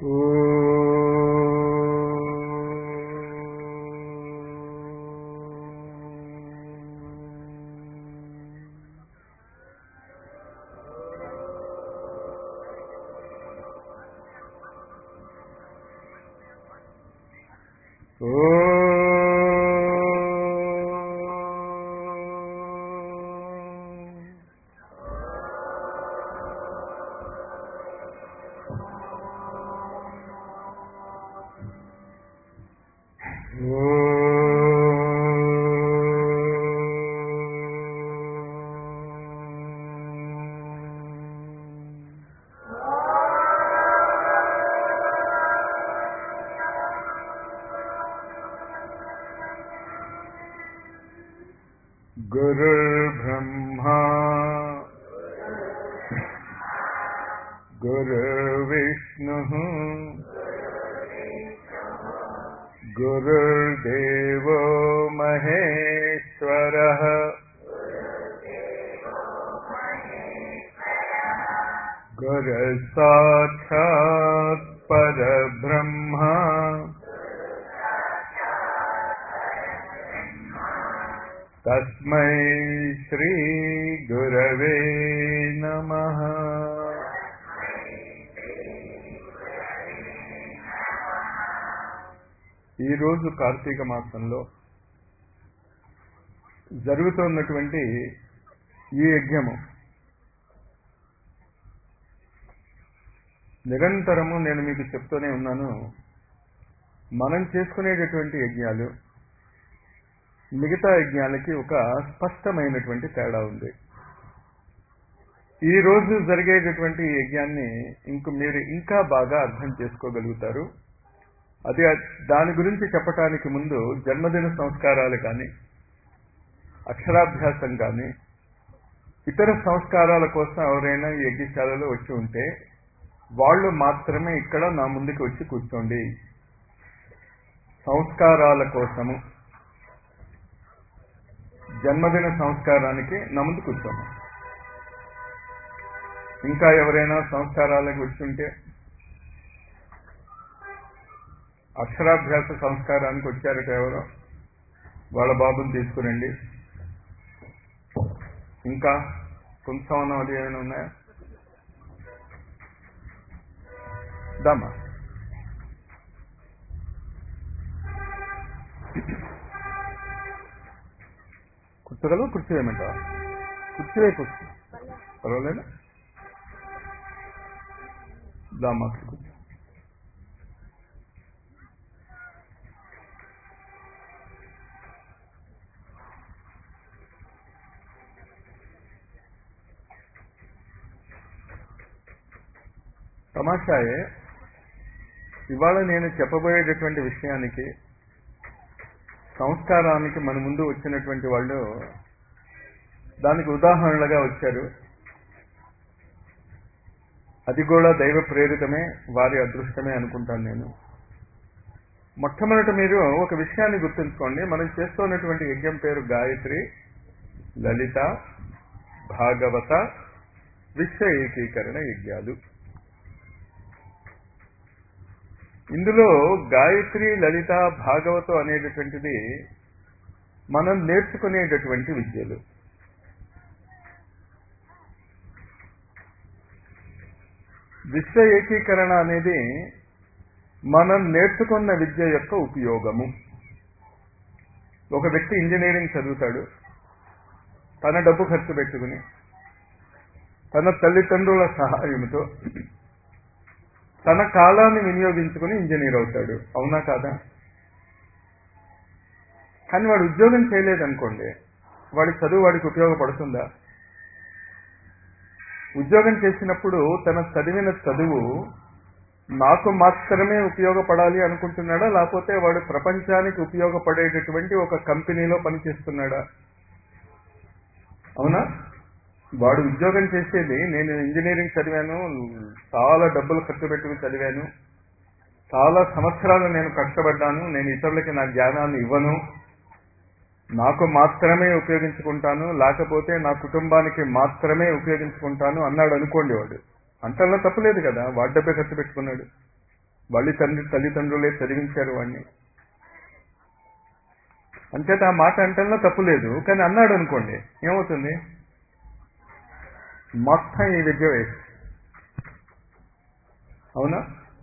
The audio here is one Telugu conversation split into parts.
गुरुर्ब्रह्मा गुरुर्विष्णुः गुरुर्देवो महेश्वरः गुरुसाक्षात् परब्रह्मा तस्मै श्रीगुरवे नमः ఈరోజు కార్తీక మాసంలో జరుగుతున్నటువంటి ఈ యజ్ఞము నిరంతరము నేను మీకు చెప్తూనే ఉన్నాను మనం చేసుకునేటటువంటి యజ్ఞాలు మిగతా యజ్ఞాలకి ఒక స్పష్టమైనటువంటి తేడా ఉంది ఈ రోజు జరిగేటటువంటి ఈ యజ్ఞాన్ని ఇంక మీరు ఇంకా బాగా అర్థం చేసుకోగలుగుతారు అది దాని గురించి చెప్పటానికి ముందు జన్మదిన సంస్కారాలు కానీ అక్షరాభ్యాసం కానీ ఇతర సంస్కారాల కోసం ఎవరైనా ఈ యజ్ఞశాలలో వచ్చి ఉంటే వాళ్ళు మాత్రమే ఇక్కడ నా ముందుకు వచ్చి కూర్చోండి సంస్కారాల కోసము జన్మదిన సంస్కారానికి నా ముందు కూర్చోము ఇంకా ఎవరైనా సంస్కారాలకు వచ్చుంటే అక్షరాభ్యాస సంస్కారానికి వచ్చారట ఎవరో వాళ్ళ బాబుని తీసుకురండి ఇంకా పుంసవనం అది ఏమైనా ఉన్నాయా దమ్మా కూర్చోగలవు కుర్చీ వేయమంటావా కుర్చీ వేయి కూర్చో పర్వాలేదా దామా కూర్చో తమాషాయే ఇవాళ నేను చెప్పబోయేటటువంటి విషయానికి సంస్కారానికి మన ముందు వచ్చినటువంటి వాళ్ళు దానికి ఉదాహరణలుగా వచ్చారు అది కూడా దైవ ప్రేరితమే వారి అదృష్టమే అనుకుంటాను నేను మొట్టమొదట మీరు ఒక విషయాన్ని గుర్తుంచుకోండి మనం చేస్తున్నటువంటి యజ్ఞం పేరు గాయత్రి లలిత భాగవత విశ్వ ఏకీకరణ యజ్ఞాలు ఇందులో గాయత్రి లలిత భాగవతం అనేటటువంటిది మనం నేర్చుకునేటటువంటి విద్యలు విశ్వ ఏకీకరణ అనేది మనం నేర్చుకున్న విద్య యొక్క ఉపయోగము ఒక వ్యక్తి ఇంజనీరింగ్ చదువుతాడు తన డబ్బు ఖర్చు పెట్టుకుని తన తల్లిదండ్రుల సహాయంతో తన కాలాన్ని వినియోగించుకుని ఇంజనీర్ అవుతాడు అవునా కాదా కానీ వాడు ఉద్యోగం చేయలేదనుకోండి వాడి చదువు వాడికి ఉపయోగపడుతుందా ఉద్యోగం చేసినప్పుడు తన చదివిన చదువు నాకు మాత్రమే ఉపయోగపడాలి అనుకుంటున్నాడా లేకపోతే వాడు ప్రపంచానికి ఉపయోగపడేటటువంటి ఒక కంపెనీలో పనిచేస్తున్నాడా అవునా వాడు ఉద్యోగం చేసేది నేను ఇంజనీరింగ్ చదివాను చాలా డబ్బులు ఖర్చు పెట్టుకుని చదివాను చాలా సంవత్సరాలు నేను కష్టపడ్డాను నేను ఇతరులకి నా జ్ఞానాన్ని ఇవ్వను నాకు మాత్రమే ఉపయోగించుకుంటాను లేకపోతే నా కుటుంబానికి మాత్రమే ఉపయోగించుకుంటాను అన్నాడు అనుకోండి వాడు అంతల్లో తప్పలేదు కదా వాడి డబ్బే ఖర్చు పెట్టుకున్నాడు వాళ్ళ తండ్రి తల్లిదండ్రులే చదివించారు వాడిని అంచేత ఆ మాట అంటంలో తప్పు లేదు కానీ అన్నాడు అనుకోండి ఏమవుతుంది మొత్తం ఈ విద్య వేస్ట్ అవునా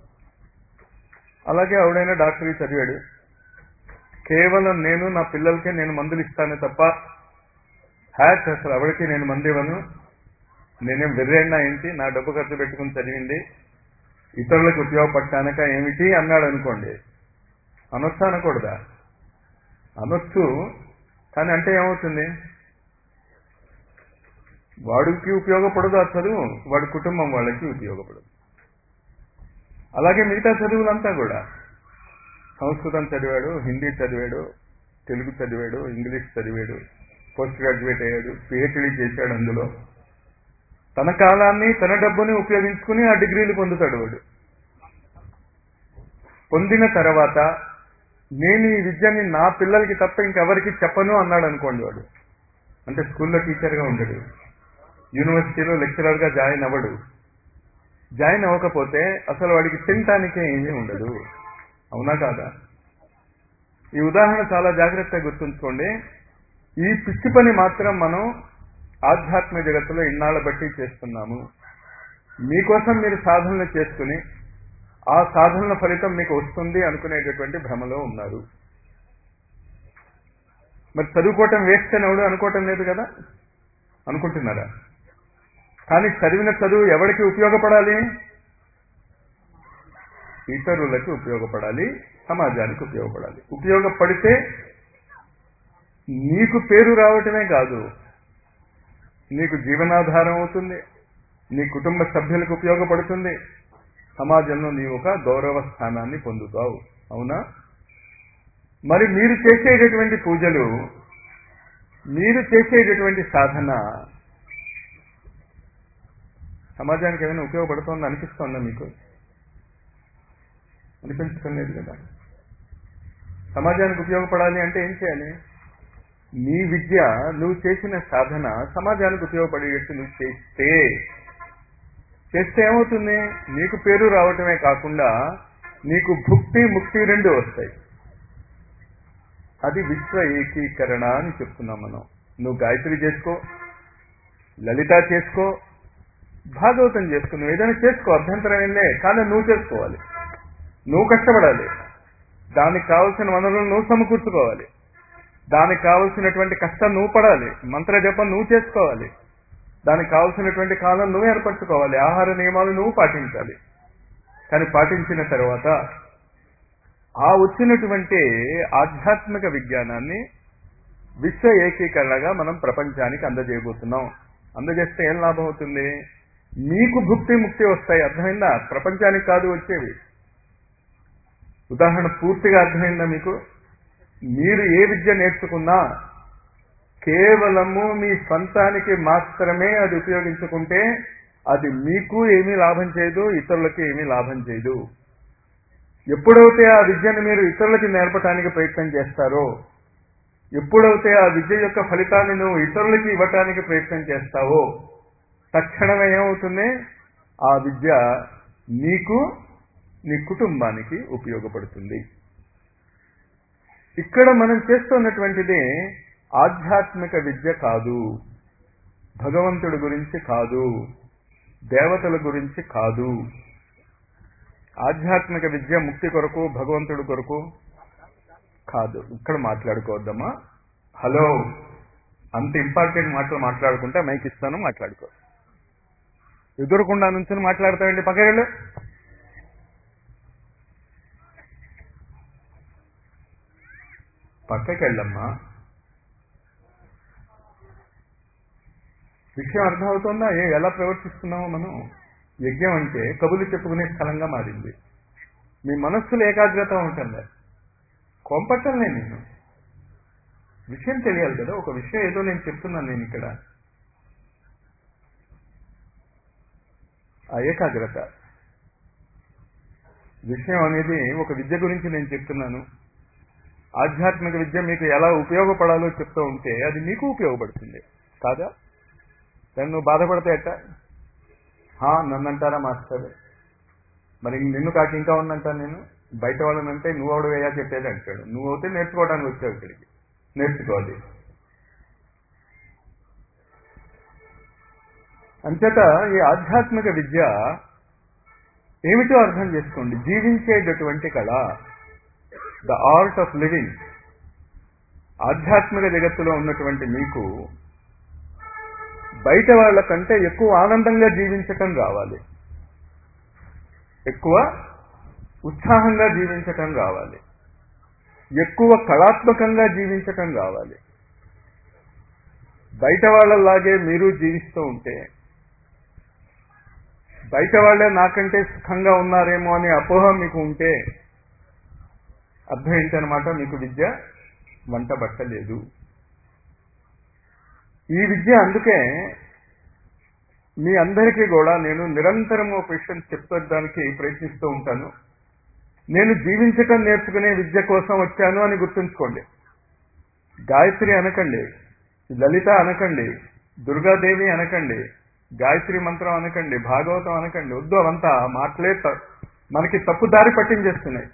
అలాగే ఆవిడైనా డాక్టరీ చదివాడు కేవలం నేను నా పిల్లలకే నేను మందులు ఇస్తాను తప్ప హ్యాచ్ అసలు ఎవరికి నేను మందు ఇవ్వను నేనేం వెర్రెండా ఏంటి నా డబ్బు ఖర్చు పెట్టుకుని చదివింది ఇతరులకు ఉపయోగపడటానక ఏమిటి అన్నాడు అనుకోండి అనొచ్చు అనకూడదా అనొచ్చు కానీ అంటే ఏమవుతుంది వాడికి ఉపయోగపడదు ఆ చదువు వాడి కుటుంబం వాళ్ళకి ఉపయోగపడదు అలాగే మిగతా చదువులంతా కూడా సంస్కృతం చదివాడు హిందీ చదివాడు తెలుగు చదివాడు ఇంగ్లీష్ చదివాడు పోస్ట్ గ్రాడ్యుయేట్ అయ్యాడు పిహెచ్డీ చేశాడు అందులో తన కాలాన్ని తన డబ్బుని ఉపయోగించుకుని ఆ డిగ్రీలు పొందుతాడు వాడు పొందిన తర్వాత నేను ఈ విద్యని నా పిల్లలకి తప్ప ఇంకెవరికి చెప్పను అన్నాడు అనుకోండి వాడు అంటే స్కూల్లో టీచర్గా ఉండడు యూనివర్సిటీలో లెక్చరర్గా జాయిన్ అవ్వడు జాయిన్ అవ్వకపోతే అసలు వాడికి తినటానికే ఏమీ ఉండదు అవునా కాదా ఈ ఉదాహరణ చాలా జాగ్రత్తగా గుర్తుంచుకోండి ఈ పిచ్చి పని మాత్రం మనం ఆధ్యాత్మిక జగత్తులో ఇన్నాళ్ళ బట్టి చేస్తున్నాము మీకోసం మీరు సాధనలు చేసుకుని ఆ సాధనల ఫలితం మీకు వస్తుంది అనుకునేటటువంటి భ్రమలో ఉన్నారు మరి చదువుకోవటం వేస్ట్ అని ఎవడు అనుకోవటం లేదు కదా అనుకుంటున్నారా కానీ చదివిన చదువు ఎవరికి ఉపయోగపడాలి ఇతరులకి ఉపయోగపడాలి సమాజానికి ఉపయోగపడాలి ఉపయోగపడితే నీకు పేరు రావటమే కాదు నీకు జీవనాధారం అవుతుంది నీ కుటుంబ సభ్యులకు ఉపయోగపడుతుంది సమాజంలో నీవు ఒక గౌరవ స్థానాన్ని పొందుతావు అవునా మరి మీరు చేసేటటువంటి పూజలు మీరు చేసేటటువంటి సాధన సమాజానికి ఏమైనా ఉపయోగపడుతోంది అనిపిస్తోందా మీకు అనిపించడం లేదు కదా సమాజానికి ఉపయోగపడాలి అంటే ఏం చేయాలి నీ విద్య నువ్వు చేసిన సాధన సమాజానికి ఉపయోగపడేటట్టు నువ్వు చేస్తే చేస్తే ఏమవుతుంది నీకు పేరు రావటమే కాకుండా నీకు భుక్తి ముక్తి రెండు వస్తాయి అది విశ్వ ఏకీకరణ అని చెప్తున్నాం మనం నువ్వు గాయత్రి చేసుకో లలిత చేసుకో భాగవతం చేసుకో నువ్వు ఏదైనా చేసుకో అభ్యంతరం ఏంలే కానీ నువ్వు చేసుకోవాలి నువ్వు కష్టపడాలి దానికి కావలసిన వనరులు నువ్వు సమకూర్చుకోవాలి దానికి కావలసినటువంటి కష్టం నువ్వు పడాలి మంత్ర జపం నువ్వు చేసుకోవాలి దానికి కావలసినటువంటి కాలం నువ్వు ఏర్పరచుకోవాలి ఆహార నియమాలు నువ్వు పాటించాలి కానీ పాటించిన తర్వాత ఆ వచ్చినటువంటి ఆధ్యాత్మిక విజ్ఞానాన్ని విశ్వ ఏకీకరణగా మనం ప్రపంచానికి అందజేయబోతున్నాం అందజేస్తే ఏం లాభం అవుతుంది మీకు భుక్తి ముక్తి వస్తాయి అర్థమైందా ప్రపంచానికి కాదు వచ్చేవి ఉదాహరణ పూర్తిగా అర్థమైందా మీకు మీరు ఏ విద్య నేర్చుకున్నా కేవలము మీ స్వంతానికి మాత్రమే అది ఉపయోగించుకుంటే అది మీకు ఏమీ లాభం చేయదు ఇతరులకి ఏమీ లాభం చేయదు ఎప్పుడైతే ఆ విద్యను మీరు ఇతరులకి నేర్పడానికి ప్రయత్నం చేస్తారో ఎప్పుడైతే ఆ విద్య యొక్క ఫలితాన్ని నువ్వు ఇతరులకి ఇవ్వటానికి ప్రయత్నం చేస్తావో తక్షణమే ఏమవుతుంది ఆ విద్య నీకు నీ కుటుంబానికి ఉపయోగపడుతుంది ఇక్కడ మనం చేస్తున్నటువంటిది ఆధ్యాత్మిక విద్య కాదు భగవంతుడి గురించి కాదు దేవతల గురించి కాదు ఆధ్యాత్మిక విద్య ముక్తి కొరకు భగవంతుడి కొరకు కాదు ఇక్కడ మాట్లాడుకోవద్దమ్మా హలో అంత ఇంపార్టెంట్ మాటలు మాట్లాడుకుంటే మైక్ ఇస్తాను మాట్లాడుకో ఎదురకుండా నుంచి మాట్లాడతామండి పక్కకెళ్ళు పక్కకెళ్ళమ్మా విషయం అర్థమవుతుందా ఏ ఎలా ప్రవర్తిస్తున్నామో మనం యజ్ఞం అంటే కబులు చెప్పుకునే స్థలంగా మారింది మీ మనస్సులో ఏకాగ్రత ఉంటుంది కోంపట్టలే నేను విషయం తెలియాలి కదా ఒక విషయం ఏదో నేను చెప్తున్నాను నేను ఇక్కడ ఆ ఏకాగ్రత విషయం అనేది ఒక విద్య గురించి నేను చెప్తున్నాను ఆధ్యాత్మిక విద్య మీకు ఎలా ఉపయోగపడాలో చెప్తూ ఉంటే అది మీకు ఉపయోగపడుతుంది కాదా దాన్ని నువ్వు బాధపడితే ఎట్ట నన్ను అంటారా మాస్టర్ మరి నిన్ను కాక ఇంకా ఉందంటాను నేను బయట వాళ్ళని అంటే నువ్వు అవడు వేయా చెప్పేది అంటాడు నువ్వు అవుతే నేర్చుకోవడానికి వచ్చావు ఇక్కడికి నేర్చుకోవాలి అంచేత ఈ ఆధ్యాత్మిక విద్య ఏమిటో అర్థం చేసుకోండి జీవించేటటువంటి కళ ద ఆర్ట్ ఆఫ్ లివింగ్ ఆధ్యాత్మిక జగత్తులో ఉన్నటువంటి మీకు బయట వాళ్ళకంటే ఎక్కువ ఆనందంగా జీవించటం రావాలి ఎక్కువ ఉత్సాహంగా జీవించటం రావాలి ఎక్కువ కళాత్మకంగా జీవించటం రావాలి బయట వాళ్ళలాగే మీరు జీవిస్తూ ఉంటే బయట వాళ్ళే నాకంటే సుఖంగా ఉన్నారేమో అనే అపోహ మీకు ఉంటే అర్థం ఏంటనమాట మీకు విద్య వంట బట్టలేదు ఈ విద్య అందుకే మీ అందరికీ కూడా నేను నిరంతరం ఒక విషయం చెప్పడానికి ప్రయత్నిస్తూ ఉంటాను నేను జీవించటం నేర్చుకునే విద్య కోసం వచ్చాను అని గుర్తుంచుకోండి గాయత్రి అనకండి లలిత అనకండి దుర్గాదేవి అనకండి గాయత్రి మంత్రం అనకండి భాగవతం అనకండి వద్దు అవంతా మాటలే త- మనకి తప్పు దారి పట్టించేస్తున్నాయి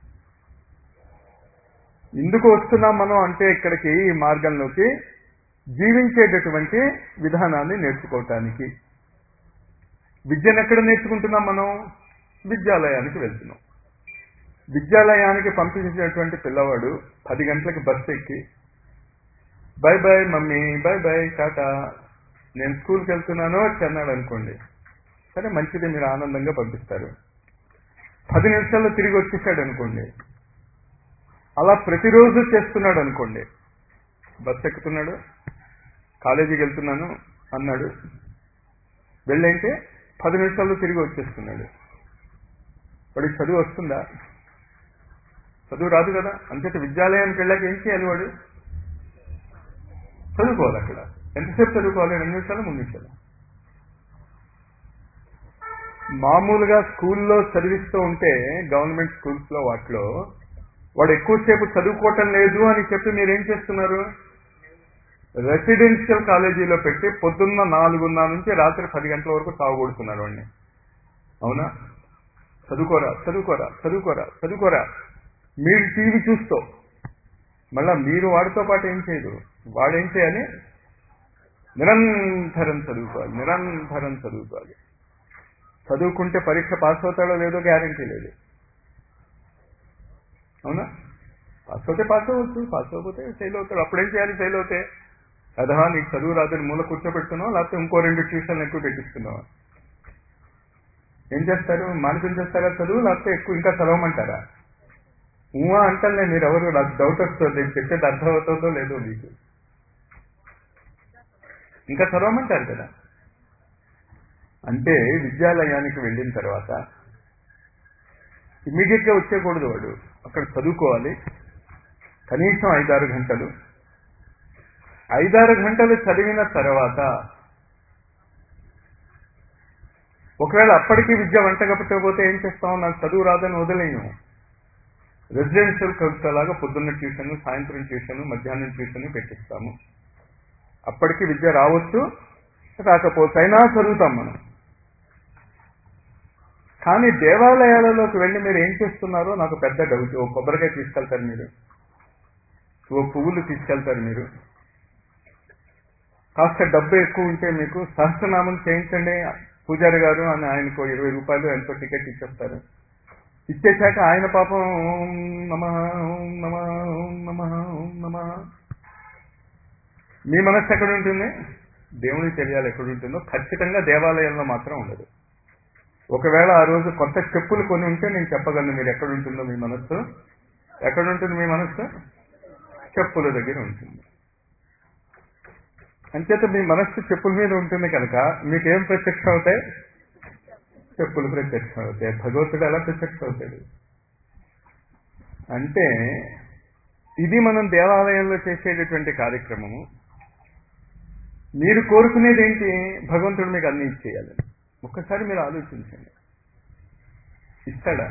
ఎందుకు వస్తున్నాం మనం అంటే ఇక్కడికి ఈ మార్గంలోకి జీవించేటటువంటి విధానాన్ని నేర్చుకోవటానికి విద్యను ఎక్కడ నేర్చుకుంటున్నాం మనం విద్యాలయానికి వెళ్తున్నాం విద్యాలయానికి పంపించినటువంటి పిల్లవాడు పది గంటలకు బస్సు ఎక్కి bye bye mummy bye bye tata నేను స్కూల్కి వెళ్తున్నాను వచ్చి అన్నాడు అనుకోండి సరే మంచిది మీరు ఆనందంగా పంపిస్తారు పది నిమిషాల్లో తిరిగి వచ్చేసాడు అనుకోండి అలా ప్రతిరోజు చేస్తున్నాడు అనుకోండి బస్సు ఎక్కుతున్నాడు కాలేజీకి వెళ్తున్నాను అన్నాడు వెళ్ళైతే పది నిమిషాల్లో తిరిగి వచ్చేస్తున్నాడు వాడికి చదువు వస్తుందా చదువు రాదు కదా అంతేత విద్యాలయానికి వెళ్ళాక ఏం చేయాలి వాడు చదువుకోవాలి అక్కడ ఎంతసేపు చదువుకోవాలి రెండు నిమిషాలు మూడు నిమిషాలు మామూలుగా స్కూల్లో చదివిస్తూ ఉంటే గవర్నమెంట్ స్కూల్స్ లో వాటిలో వాడు ఎక్కువసేపు చదువుకోవటం లేదు అని చెప్పి మీరేం చేస్తున్నారు రెసిడెన్షియల్ కాలేజీలో పెట్టి పొద్దున్న నాలుగున్నర నుంచి రాత్రి పది గంటల వరకు తాగుకొడుతున్నారు వాడిని అవునా చదువుకోరా చదువుకోరా చదువుకోరా చదువుకోరా మీరు టీవీ చూస్తూ మళ్ళా మీరు వాడితో పాటు ఏం చేయదు వాడేం చేయాలి నిరంతరం చదువుకోవాలి నిరంతరం చదువుకోవాలి చదువుకుంటే పరీక్ష పాస్ అవుతాడో లేదో గ్యారంటీ లేదు అవునా పాస్ అవుతే పాస్ అవ్వచ్చు పాస్ అవ్వకపోతే ఫెయిల్ అవుతాడు అప్పుడేం చేయాలి ఫెయిల్ అవుతే అదహా నీకు చదువు రాదని మూల కూర్చోబెడుతున్నావు లేకపోతే ఇంకో రెండు ట్యూషన్లు ఎక్కువ పెట్టిస్తున్నావా ఏం చేస్తారు మానితం చేస్తారా చదువు లేకపోతే ఎక్కువ ఇంకా చదవమంటారా ఊహా అంటానే మీరు ఎవరు నాకు డౌట్ వస్తుంది నేను చెప్పేది అర్థమవుతుందో లేదో మీకు ఇంకా చదవమంటారు కదా అంటే విద్యాలయానికి వెళ్ళిన తర్వాత ఇమ్మీడియట్ గా వచ్చేయకూడదు వాడు అక్కడ చదువుకోవాలి కనీసం ఐదారు గంటలు ఐదారు గంటలు చదివిన తర్వాత ఒకవేళ అప్పటికి విద్య వంట కప్పకపోతే ఏం చేస్తాం నాకు చదువు రాదని వదిలేను రెసిడెన్షియల్ కవితలాగా పొద్దున్న ట్యూషన్ సాయంత్రం ట్యూషన్ మధ్యాహ్నం ట్యూషన్ పెట్టిస్తాము అప్పటికి విద్య రావచ్చు రాకపోతే అయినా చదువుతాం మనం కానీ దేవాలయాలలోకి వెళ్ళి మీరు ఏం చేస్తున్నారో నాకు పెద్ద డౌట్ ఓ కొబ్బరికాయ తీసుకెళ్తారు మీరు ఓ పువ్వులు తీసుకెళ్తారు మీరు కాస్త డబ్బు ఎక్కువ ఉంటే మీకు సహస్రనామం చేయించండి పూజారి గారు అని ఆయనకు ఇరవై రూపాయలు ఎంతో టికెట్ ఇచ్చేస్తారు ఇచ్చేశాక ఆయన పాపం ఓం నమ ఓం నమ ఓం నమ ఓం నమ మీ మనస్సు ఎక్కడ ఉంటుంది దేవునికి తెలియాలి ఎక్కడ ఉంటుందో ఖచ్చితంగా దేవాలయంలో మాత్రం ఉండదు ఒకవేళ ఆ రోజు కొత్త చెప్పులు కొని ఉంటే నేను చెప్పగలను మీరు ఎక్కడ ఉంటుందో మీ మనస్సు ఎక్కడ ఉంటుంది మీ మనస్సు చెప్పుల దగ్గర ఉంటుంది అంచేత మీ మనస్సు చెప్పుల మీద ఉంటుంది కనుక మీకేం ప్రత్యక్షం అవుతాయి చెప్పులు ప్రత్యక్షం అవుతాయి భగవంతుడు ఎలా ప్రత్యక్షం అవుతాడు అంటే ఇది మనం దేవాలయంలో చేసేటటువంటి కార్యక్రమము మీరు కోరుకునేది ఏంటి భగవంతుడు మీకు అన్ని ఇచ్చేయాలి ఒక్కసారి మీరు ఆలోచించండి ఇస్తాడా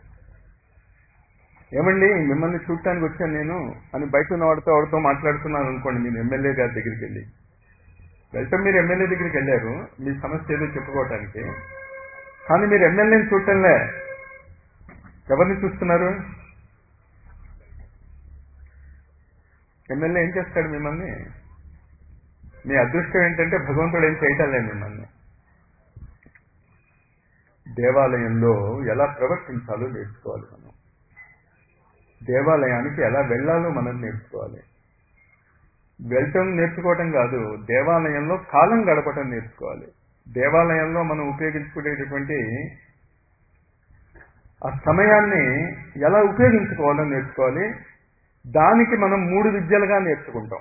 ఏమండి మిమ్మల్ని చూడటానికి వచ్చాను నేను అని బయట ఉన్న వాడితో వాడితో మాట్లాడుతున్నాను అనుకోండి మీరు ఎమ్మెల్యే గారి దగ్గరికి వెళ్ళి వెళ్తే మీరు ఎమ్మెల్యే దగ్గరికి వెళ్ళారు మీ సమస్య ఏదో చెప్పుకోవటానికి కానీ మీరు ఎమ్మెల్యేని చూడటంలే ఎవరిని చూస్తున్నారు ఎమ్మెల్యే ఏం చేస్తాడు మిమ్మల్ని మీ అదృష్టం ఏంటంటే భగవంతుడు ఏం చేయటం లేదు మిమ్మల్ని దేవాలయంలో ఎలా ప్రవర్తించాలో నేర్చుకోవాలి మనం దేవాలయానికి ఎలా వెళ్ళాలో మనం నేర్చుకోవాలి వెళ్ళటం నేర్చుకోవటం కాదు దేవాలయంలో కాలం గడపటం నేర్చుకోవాలి దేవాలయంలో మనం ఉపయోగించుకునేటటువంటి ఆ సమయాన్ని ఎలా ఉపయోగించుకోవాలో నేర్చుకోవాలి దానికి మనం మూడు విద్యలుగా నేర్చుకుంటాం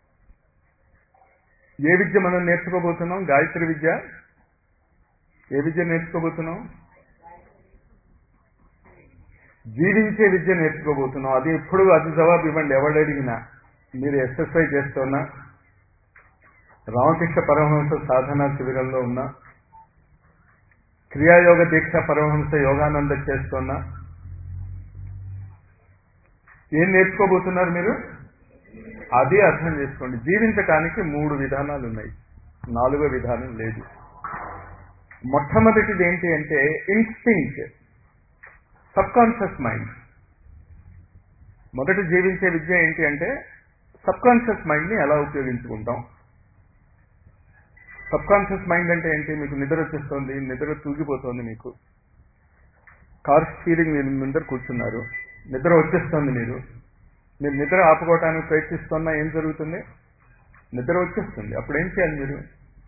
ఏ విద్య మనం నేర్చుకోబోతున్నాం గాయత్రి విద్య ఏ విద్య నేర్చుకోబోతున్నాం జీవించే విద్య నేర్చుకోబోతున్నాం అది ఎప్పుడు అది జవాబు ఇవ్వండి ఎవడు అడిగినా మీరు ఎక్సర్సైజ్ చేస్తున్నా రామకృష్ణ పరమహంస సాధనా శిబిరంలో ఉన్నా క్రియాయోగ దీక్ష పరమహంస యోగానంద చేస్తున్నా ఏం నేర్చుకోబోతున్నారు మీరు అది అర్థం చేసుకోండి జీవించటానికి మూడు విధానాలు ఉన్నాయి నాలుగో విధానం లేదు మొట్టమొదటిది ఏంటి అంటే ఇన్స్టింక్ట్ సబ్ కాన్షియస్ మైండ్ మొదట జీవించే విద్య ఏంటి అంటే సబ్ కాన్షియస్ మైండ్ని ఎలా ఉపయోగించుకుంటాం సబ్ కాన్షియస్ మైండ్ అంటే ఏంటి మీకు నిద్ర వచ్చేస్తుంది నిద్ర తూగిపోతుంది మీకు కార్ స్టీరింగ్ మీరు ముందర కూర్చున్నారు నిద్ర వచ్చేస్తుంది మీరు మీరు నిద్ర ఆపుకోవటానికి ప్రయత్నిస్తున్నా ఏం జరుగుతుంది నిద్ర వచ్చేస్తుంది అప్పుడు ఏం చేయాలి మీరు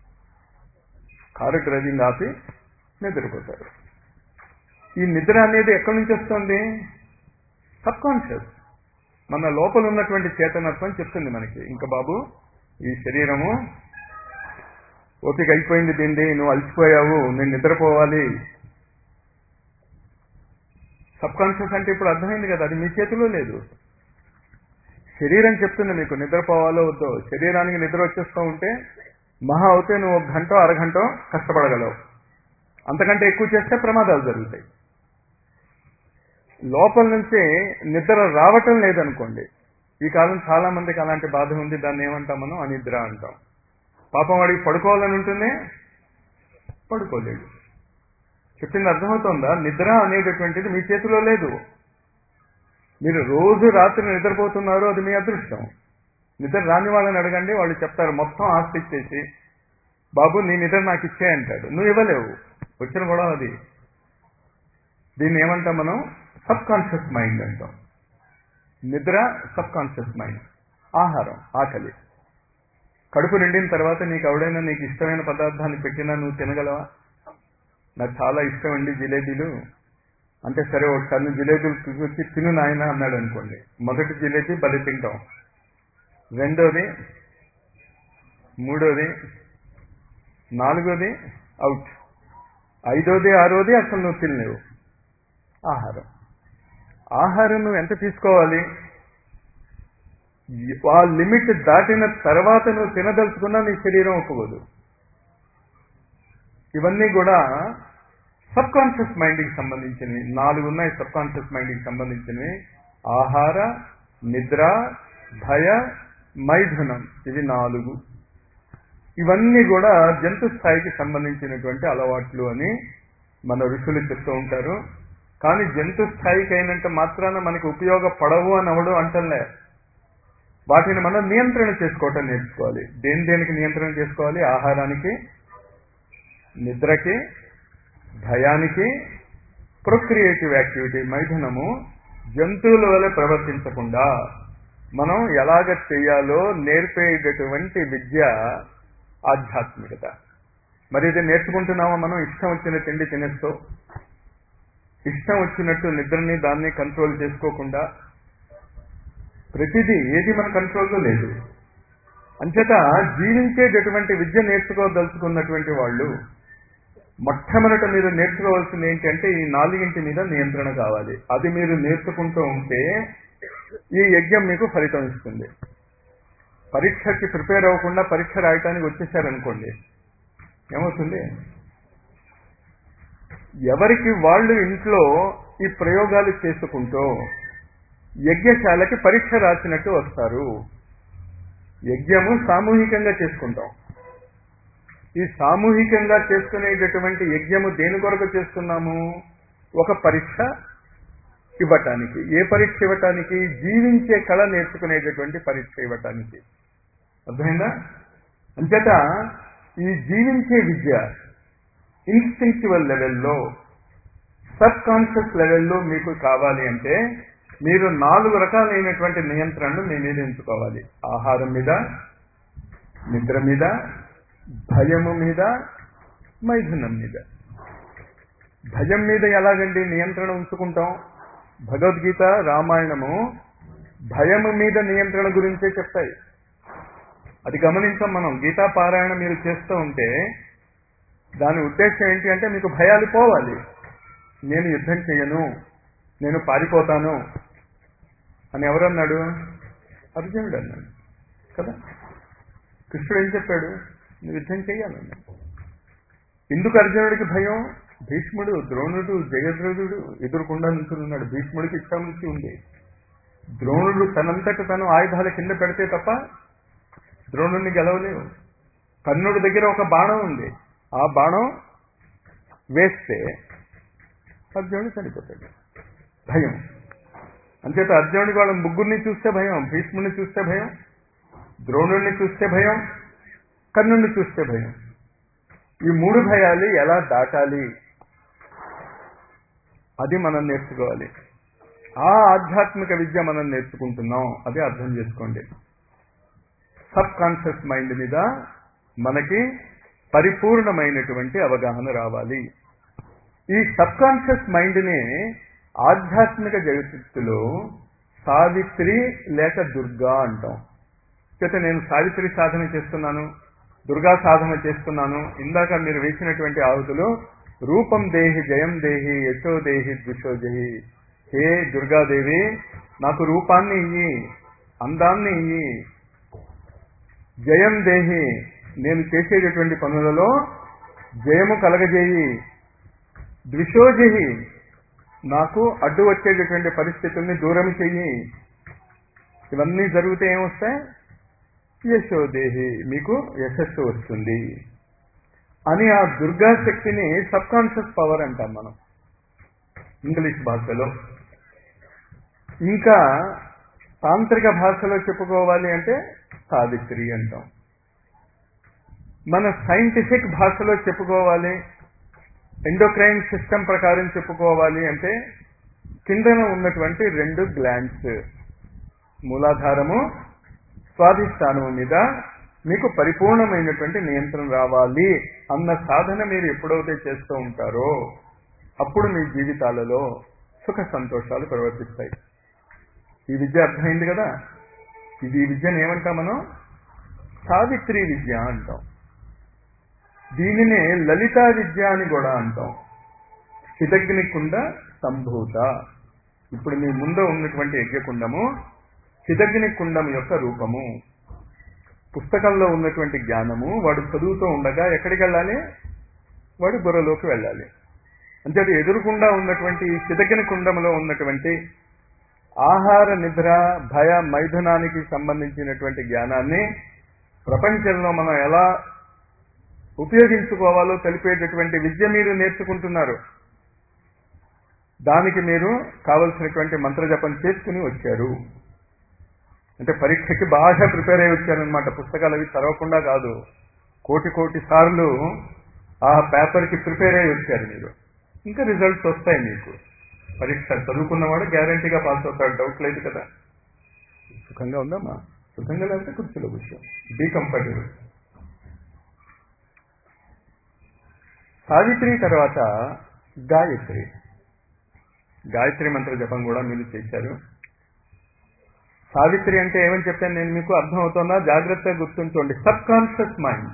కారు డ్రైవింగ్ ఆపి నిద్రపోతారు ఈ నిద్ర అనేది ఎక్కడి నుంచి వస్తుంది సబ్ కాన్షియస్ మన లోపల ఉన్నటువంటి చేతనత్వం చెప్తుంది మనకి ఇంకా బాబు ఈ శరీరము ఓపిక అయిపోయింది దీంది నువ్వు అలసిపోయావు నేను నిద్రపోవాలి సబ్ కాన్షియస్ అంటే ఇప్పుడు అర్థమైంది కదా అది మీ చేతిలో లేదు శరీరం చెప్తుంది మీకు నిద్రపోవాలో వద్దో శరీరానికి నిద్ర వచ్చేస్తూ ఉంటే మహా అవుతే నువ్వు ఒక గంట అరగంట కష్టపడగలవు అంతకంటే ఎక్కువ చేస్తే ప్రమాదాలు జరుగుతాయి లోపల నుంచి నిద్ర రావటం లేదనుకోండి ఈ కాలం చాలా మందికి అలాంటి బాధ ఉంది దాన్ని ఏమంటాం మనం అనిద్ర అంటాం పాపం వాడికి పడుకోవాలని ఉంటుంది పడుకోలేడు చెప్పింది అర్థమవుతోందా నిద్ర అనేటటువంటిది మీ చేతిలో లేదు మీరు రోజు రాత్రి నిద్రపోతున్నారు అది మీ అదృష్టం నిద్ర రాని వాళ్ళని అడగండి వాళ్ళు చెప్తారు మొత్తం ఆస్తి ఇచ్చేసి బాబు నీ నిద్ర నాకు ఇచ్చే అంటాడు నువ్వు ఇవ్వలేవు వచ్చిన గొడవ అది దీన్ని ఏమంటాం మనం సబ్ కాన్షియస్ మైండ్ అంటాం నిద్ర సబ్ కాన్షియస్ మైండ్ ఆహారం ఆకలి కడుపు నిండిన తర్వాత నీకు ఎవడైనా నీకు ఇష్టమైన పదార్థాన్ని పెట్టినా నువ్వు తినగలవా నాకు చాలా ఇష్టం అండి జిలేబీలు అంటే సరే ఒక టన్ను జిలేబీలు తీసుకొచ్చి తిను నాయన అన్నాడు అనుకోండి మొదటి జిలేబీ బలి తింటాం రెండోది మూడోది నాలుగోది అవుట్ ఐదోది ఆరోది అసలు నువ్వు తినలేవు ఆహారం ఆహారం నువ్వు ఎంత తీసుకోవాలి ఆ లిమిట్ దాటిన తర్వాత నువ్వు తినదలుచుకున్నా నీ శరీరం ఒప్పుకోదు ఇవన్నీ కూడా సబ్ కాన్షియస్ మైండ్కి సంబంధించినవి నాలుగు ఉన్నాయి సబ్ కాన్షియస్ మైండ్కి సంబంధించినవి ఆహార నిద్ర భయ మైథునం ఇవి నాలుగు ఇవన్నీ కూడా జంతు స్థాయికి సంబంధించినటువంటి అలవాట్లు అని మన ఋషులు చెప్తూ ఉంటారు కానీ జంతు స్థాయికి అయినంత మాత్రాన మనకి ఉపయోగపడవు అని అవడు అంటలే వాటిని మనం నియంత్రణ చేసుకోవటం నేర్చుకోవాలి దేని దేనికి నియంత్రణ చేసుకోవాలి ఆహారానికి నిద్రకి భయానికి ప్రొక్రియేటివ్ యాక్టివిటీ మైథునము జంతువుల వల్ల ప్రవర్తించకుండా మనం ఎలాగ చేయాలో నేర్పేటటువంటి విద్య ఆధ్యాత్మికత మరి ఇది నేర్చుకుంటున్నామా మనం ఇష్టం వచ్చిన తిండి తినేస్తూ ఇష్టం వచ్చినట్టు నిద్రని దాన్ని కంట్రోల్ చేసుకోకుండా ప్రతిదీ ఏది మన కంట్రోల్లో లేదు అంచేత జీవించేటటువంటి విద్య నేర్చుకోదలుచుకున్నటువంటి వాళ్ళు మొట్టమొదట మీరు నేర్చుకోవాల్సింది ఏంటంటే ఈ నాలుగింటి మీద నియంత్రణ కావాలి అది మీరు నేర్చుకుంటూ ఉంటే ఈ యజ్ఞం మీకు ఫలితం ఇస్తుంది పరీక్షకి ప్రిపేర్ అవ్వకుండా పరీక్ష రాయటానికి వచ్చేసారనుకోండి ఏమవుతుంది ఎవరికి వాళ్ళు ఇంట్లో ఈ ప్రయోగాలు చేసుకుంటూ యజ్ఞశాలకి పరీక్ష రాసినట్టు వస్తారు యజ్ఞము సామూహికంగా చేసుకుంటాం ఈ సామూహికంగా చేసుకునేటటువంటి యజ్ఞము దేని కొరకు చేస్తున్నాము ఒక పరీక్ష ఇవ్వటానికి ఏ పరీక్ష ఇవ్వటానికి జీవించే కళ నేర్చుకునేటటువంటి పరీక్ష ఇవ్వటానికి అర్థమైందా అంచేత ఈ జీవించే విద్య ఇన్స్టింక్చువల్ లెవెల్లో సబ్ కాన్షియస్ లెవెల్లో మీకు కావాలి అంటే మీరు నాలుగు రకాలైనటువంటి నియంత్రణలు మీ మీద ఎంచుకోవాలి ఆహారం మీద నిద్ర మీద భయము మీద మైథునం మీద భయం మీద ఎలాగండి నియంత్రణ ఉంచుకుంటాం భగవద్గీత రామాయణము భయము మీద నియంత్రణ గురించే చెప్తాయి అది గమనించాం మనం గీతా పారాయణ మీరు చేస్తూ ఉంటే దాని ఉద్దేశం ఏంటి అంటే మీకు భయాలు పోవాలి నేను యుద్ధం చేయను నేను పారిపోతాను అని ఎవరన్నాడు అర్జునుడు అన్నాడు కదా కృష్ణుడు ఏం చెప్పాడు నువ్వు యుద్ధం చేయాలన్నాడు ఎందుకు అర్జునుడికి భయం భీష్ముడు ద్రోణుడు జయద్రథుడు ఎదురుకుండా నిల్చున్నాడు భీష్ముడికి ఇష్టాముచ్చి ఉంది ద్రోణుడు తనంతట తను ఆయుధాల కింద పెడితే తప్ప ద్రోణుడిని గెలవలేవు కర్ణుడి దగ్గర ఒక బాణం ఉంది ఆ బాణం వేస్తే అర్జునుడు చనిపోతాడు భయం అంచేత అర్జునుడికి వాళ్ళ ముగ్గురిని చూస్తే భయం భీష్ముడిని చూస్తే భయం ద్రోణుడిని చూస్తే భయం కర్ణుడిని చూస్తే భయం ఈ మూడు భయాలు ఎలా దాటాలి అది మనం నేర్చుకోవాలి ఆ ఆధ్యాత్మిక విద్య మనం నేర్చుకుంటున్నాం అది అర్థం చేసుకోండి సబ్ కాన్షియస్ మైండ్ మీద మనకి పరిపూర్ణమైనటువంటి అవగాహన రావాలి ఈ సబ్ కాన్షియస్ మైండ్ని ఆధ్యాత్మిక జగత్తులో సావిత్రి లేక దుర్గా అంటాం చేత నేను సావిత్రి సాధన చేస్తున్నాను దుర్గా సాధన చేస్తున్నాను ఇందాక మీరు వేసినటువంటి ఆహుతులు రూపం దేహి జయం దేహి యశో దేహి ద్విషో దేహి హే దుర్గాదేవి నాకు రూపాన్ని ఇయ్యి అందాన్ని ఇయ్యి జయం దేహి నేను చేసేటటువంటి పనులలో జయము కలగజేయి ద్విషోజహి నాకు అడ్డు వచ్చేటటువంటి పరిస్థితుల్ని దూరం చెయ్యి ఇవన్నీ జరిగితే ఏమొస్తాయి యశోదేహి మీకు యశస్సు వస్తుంది అని ఆ దుర్గా శక్తిని సబ్ కాన్షియస్ పవర్ అంటాం మనం ఇంగ్లీష్ భాషలో ఇంకా తాంత్రిక భాషలో చెప్పుకోవాలి అంటే సావిత్రి అంటాం మన సైంటిఫిక్ భాషలో చెప్పుకోవాలి ఎండోక్రైన్ సిస్టమ్ ప్రకారం చెప్పుకోవాలి అంటే కిందన ఉన్నటువంటి రెండు గ్లాండ్స్ మూలాధారము స్వాధిష్టానము మీద మీకు పరిపూర్ణమైనటువంటి నియంత్రణ రావాలి అన్న సాధన మీరు ఎప్పుడైతే చేస్తూ ఉంటారో అప్పుడు మీ జీవితాలలో సుఖ సంతోషాలు ప్రవర్తిస్తాయి ఈ విద్య అర్థమైంది కదా ఇది ఈ విద్యను ఏమంటాం మనం సావిత్రి విద్య అంటాం దీనినే లలితా విద్య అని కూడా అంటాం హితగ్ని కుండ సంభూత ఇప్పుడు మీ ముందు ఉన్నటువంటి యజ్ఞకుండము హితగ్ని కుండం యొక్క రూపము పుస్తకంలో ఉన్నటువంటి జ్ఞానము వాడు చదువుతూ ఉండగా ఎక్కడికి వెళ్ళాలి వాడు బుర్రలోకి వెళ్ళాలి అంటే అది ఎదురుకుండా ఉన్నటువంటి ఈ చిదగిన కుండంలో ఉన్నటువంటి ఆహార నిద్ర భయ మైథునానికి సంబంధించినటువంటి జ్ఞానాన్ని ప్రపంచంలో మనం ఎలా ఉపయోగించుకోవాలో తెలిపేటటువంటి విద్య మీరు నేర్చుకుంటున్నారు దానికి మీరు కావలసినటువంటి మంత్రజపం చేసుకుని వచ్చారు అంటే పరీక్షకి బాగా ప్రిపేర్ అయి వచ్చారనమాట పుస్తకాలు అవి చదవకుండా కాదు కోటి కోటి సార్లు ఆ పేపర్కి ప్రిపేర్ అయి వచ్చారు మీరు ఇంకా రిజల్ట్స్ వస్తాయి మీకు పరీక్ష చదువుకున్నవాడు గ్యారంటీగా పాస్ అవుతాడు డౌట్ లేదు కదా సుఖంగా ఉందమ్మా సుఖంగా లేకపోతే కుర్చీలో విషయం బీ కంఫర్టబుల్ సావిత్రి తర్వాత గాయత్రి గాయత్రి మంత్ర జపం కూడా మీరు చేశారు సావిత్రి అంటే ఏమని చెప్పాను నేను మీకు అర్థం అవుతుందా జాగ్రత్తగా గుర్తుంచుకోండి సబ్ కాన్షియస్ మైండ్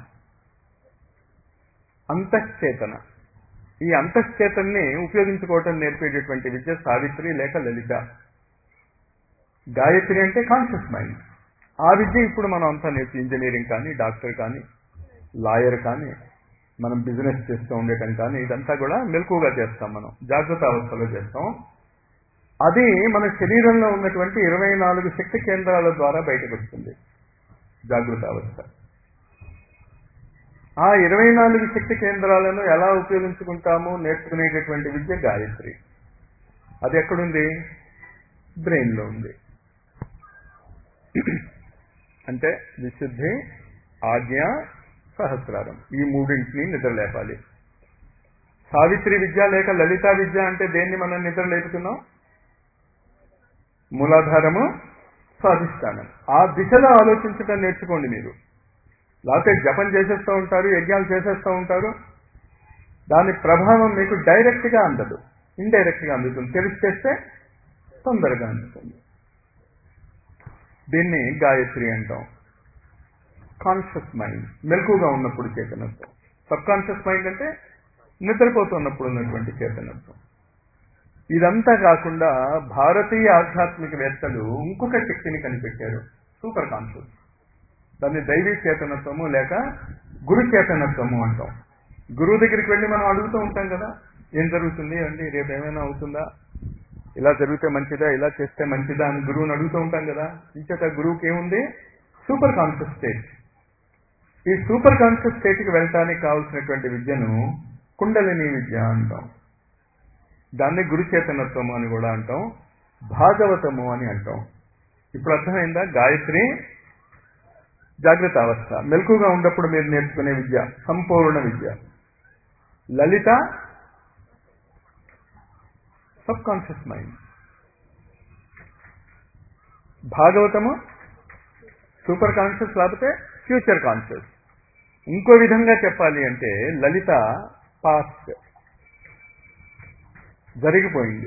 అంతఃచేతన ఈ అంతఃచేతన్ని ఉపయోగించుకోవటం నేర్పేటటువంటి విద్య సావిత్రి లేక లలిత గాయత్రి అంటే కాన్షియస్ మైండ్ ఆ విద్య ఇప్పుడు మనం అంతా నేర్చు ఇంజనీరింగ్ కానీ డాక్టర్ కానీ లాయర్ కానీ మనం బిజినెస్ చేస్తూ ఉండటం కానీ ఇదంతా కూడా మెలకుగా చేస్తాం మనం జాగ్రత్త అవస్థలో చేస్తాం అది మన శరీరంలో ఉన్నటువంటి ఇరవై నాలుగు శక్తి కేంద్రాల ద్వారా బయటకు వస్తుంది జాగృత అవస్థ ఆ ఇరవై నాలుగు శక్తి కేంద్రాలను ఎలా ఉపయోగించుకుంటాము నేర్చుకునేటటువంటి విద్య గాయత్రి అది ఎక్కడుంది బ్రెయిన్లో ఉంది అంటే విశుద్ధి ఆజ్ఞ సహస్రారం ఈ మూడింటిని నిద్రలేపాలి సావిత్రి విద్య లేక లలితా విద్య అంటే దేన్ని మనం నిద్ర లేపుతున్నాం మూలాధారము స్వాధిష్టానం ఆ దిశలో ఆలోచించడం నేర్చుకోండి మీరు లేకపోతే జపం చేసేస్తూ ఉంటారు యజ్ఞాలు చేసేస్తూ ఉంటారు దాని ప్రభావం మీకు డైరెక్ట్ గా అందదు ఇండైరెక్ట్ గా అందుతుంది తెలిసి చేస్తే తొందరగా అందుతుంది దీన్ని గాయత్రి అంటాం కాన్షియస్ మైండ్ మెలకుగా ఉన్నప్పుడు చేతనత్వం సబ్ కాన్షియస్ మైండ్ అంటే నిద్రపోతున్నప్పుడు ఉన్నటువంటి చేతనత్వం ఇదంతా కాకుండా భారతీయ ఆధ్యాత్మికవేత్తలు ఇంకొక శక్తిని కనిపెట్టారు సూపర్ కాన్షియస్ దాన్ని దైవీ చేతనత్వము లేక గురు చేతనత్వము అంటాం గురువు దగ్గరికి వెళ్ళి మనం అడుగుతూ ఉంటాం కదా ఏం జరుగుతుంది అండి రేపు ఏమైనా అవుతుందా ఇలా జరిగితే మంచిదా ఇలా చేస్తే మంచిదా అని గురువుని అడుగుతూ ఉంటాం కదా ఇంచేత గురువుకి ఏముంది సూపర్ కాన్షియస్ స్టేట్ ఈ సూపర్ కాన్షియస్ స్టేట్కి వెళ్ళటానికి కావాల్సినటువంటి విద్యను కుండలిని విద్య అంటాం దాన్ని గురు చేతనత్వము అని కూడా అంటాం భాగవతము అని అంటాం ఇప్పుడు అర్థమైందా గాయత్రి జాగ్రత్త అవస్థ మెలకుగా ఉన్నప్పుడు మీరు నేర్చుకునే విద్య సంపూర్ణ విద్య లలిత సబ్ కాన్షియస్ మైండ్ భాగవతము సూపర్ కాన్షియస్ లేకపోతే ఫ్యూచర్ కాన్షియస్ ఇంకో విధంగా చెప్పాలి అంటే లలిత పాస్ట్ జరిగిపోయింది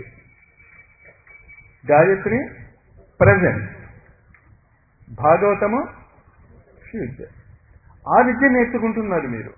గాయత్రి ప్రజెంట్ భాగవతము ఫ్యూచర్ ఆ విద్య నేర్చుకుంటున్నారు మీరు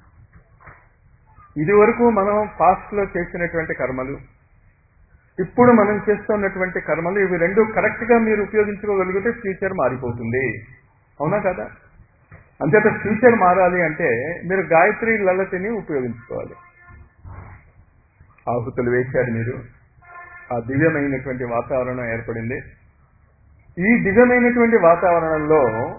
ఇది వరకు మనం పాస్ట్ లో చేసినటువంటి కర్మలు ఇప్పుడు మనం చేస్తున్నటువంటి కర్మలు ఇవి రెండు కరెక్ట్ గా మీరు ఉపయోగించుకోగలిగితే ఫ్యూచర్ మారిపోతుంది అవునా కదా అంతేత ఫ్యూచర్ మారాలి అంటే మీరు గాయత్రి లలతిని ఉపయోగించుకోవాలి ఆహుతులు వేశారు మీరు ఆ దివ్యమైనటువంటి వాతావరణం ఏర్పడింది ఈ దివ్యమైనటువంటి వాతావరణంలో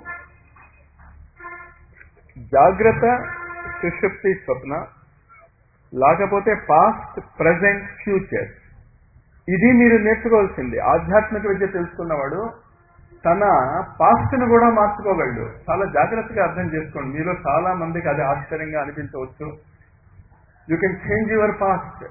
జాగ్రత్త సుషుప్తి స్వప్న లేకపోతే పాస్ట్ ప్రజెంట్ ఫ్యూచర్ ఇది మీరు నేర్చుకోవాల్సింది ఆధ్యాత్మిక విద్య తెలుసుకున్నవాడు తన పాస్ట్ ను కూడా మార్చుకోగలడు చాలా జాగ్రత్తగా అర్థం చేసుకోండి మీలో చాలా మందికి అది ఆశ్చర్యంగా అనిపించవచ్చు you can change your past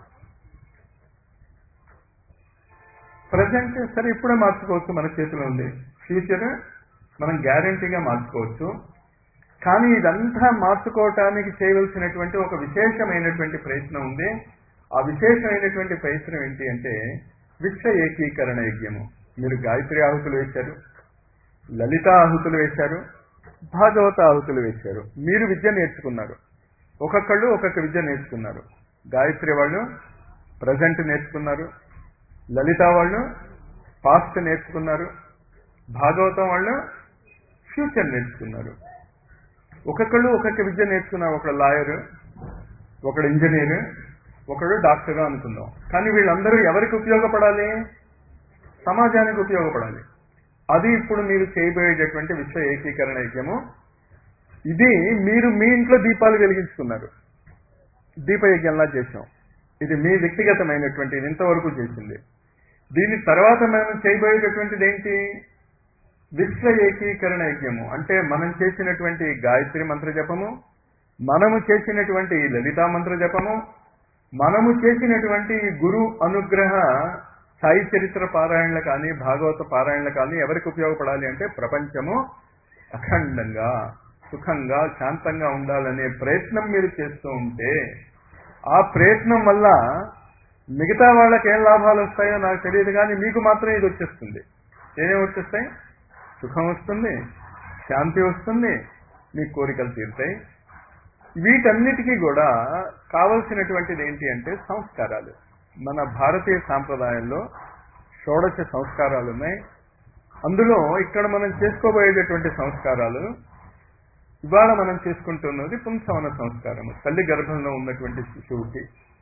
present సరే ఇప్పుడే మార్చుకోవచ్చు మన చేతిలో ఉంది ఫ్యూచర్ మనం గ్యారంటీగా మార్చుకోవచ్చు కానీ ఇదంతా మార్చుకోవటానికి చేయవలసినటువంటి ఒక విశేషమైనటువంటి ప్రయత్నం ఉంది ఆ విశేషమైనటువంటి ప్రయత్నం ఏంటి అంటే విశ్వ ఏకీకరణ యజ్ఞము మీరు గాయత్రి ఆహుతులు వేశారు లలిత ఆహుతులు వేశారు భాగవత ఆహుతులు వేశారు మీరు విద్య నేర్చుకున్నారు ఒక్కొక్కళ్ళు ఒక్కొక్క విద్య నేర్చుకున్నారు గాయత్రి వాళ్ళు ప్రజెంట్ నేర్చుకున్నారు లలిత వాళ్ళు పాస్ట్ నేర్చుకున్నారు భాగవతం వాళ్ళు ఫ్యూచర్ నేర్చుకున్నారు ఒక్కొక్కళ్ళు ఒక్కొక్క విద్య నేర్చుకున్నారు ఒకడు లాయర్ ఒకడు ఇంజనీర్ ఒకడు డాక్టర్ అనుకుందాం కానీ వీళ్ళందరూ ఎవరికి ఉపయోగపడాలి సమాజానికి ఉపయోగపడాలి అది ఇప్పుడు మీరు చేయబోయేటటువంటి విశ్వ ఏకీకరణ యజ్ఞము ఇది మీరు మీ ఇంట్లో దీపాలు వెలిగించుకున్నారు దీపయజ్ఞంలా చేసాం ఇది మీ వ్యక్తిగతమైనటువంటి ఇది ఇంతవరకు చేసింది దీని తర్వాత మనం చేయబోయేటటువంటిది ఏంటి విశ్వ ఏకీకరణ యజ్ఞము అంటే మనం చేసినటువంటి గాయత్రి మంత్ర జపము మనము చేసినటువంటి లలితా మంత్ర జపము మనము చేసినటువంటి గురు అనుగ్రహ సాయి చరిత్ర పారాయణలు కానీ భాగవత పారాయణలు కానీ ఎవరికి ఉపయోగపడాలి అంటే ప్రపంచము అఖండంగా సుఖంగా శాంతంగా ఉండాలనే ప్రయత్నం మీరు చేస్తూ ఉంటే ఆ ప్రయత్నం వల్ల మిగతా వాళ్ళకి ఏం లాభాలు వస్తాయో నాకు తెలియదు కానీ మీకు మాత్రం ఇది వచ్చేస్తుంది ఏమేమి వచ్చేస్తాయి సుఖం వస్తుంది శాంతి వస్తుంది మీ కోరికలు తీరుతాయి వీటన్నిటికీ కూడా కావలసినటువంటిది ఏంటి అంటే సంస్కారాలు మన భారతీయ సాంప్రదాయంలో షోడశ సంస్కారాలు ఉన్నాయి అందులో ఇక్కడ మనం చేసుకోబోయేటటువంటి సంస్కారాలు ఇవాళ మనం చేసుకుంటున్నది పుంసవన సంస్కారము తల్లి గర్భంలో ఉన్నటువంటి శిశువుకి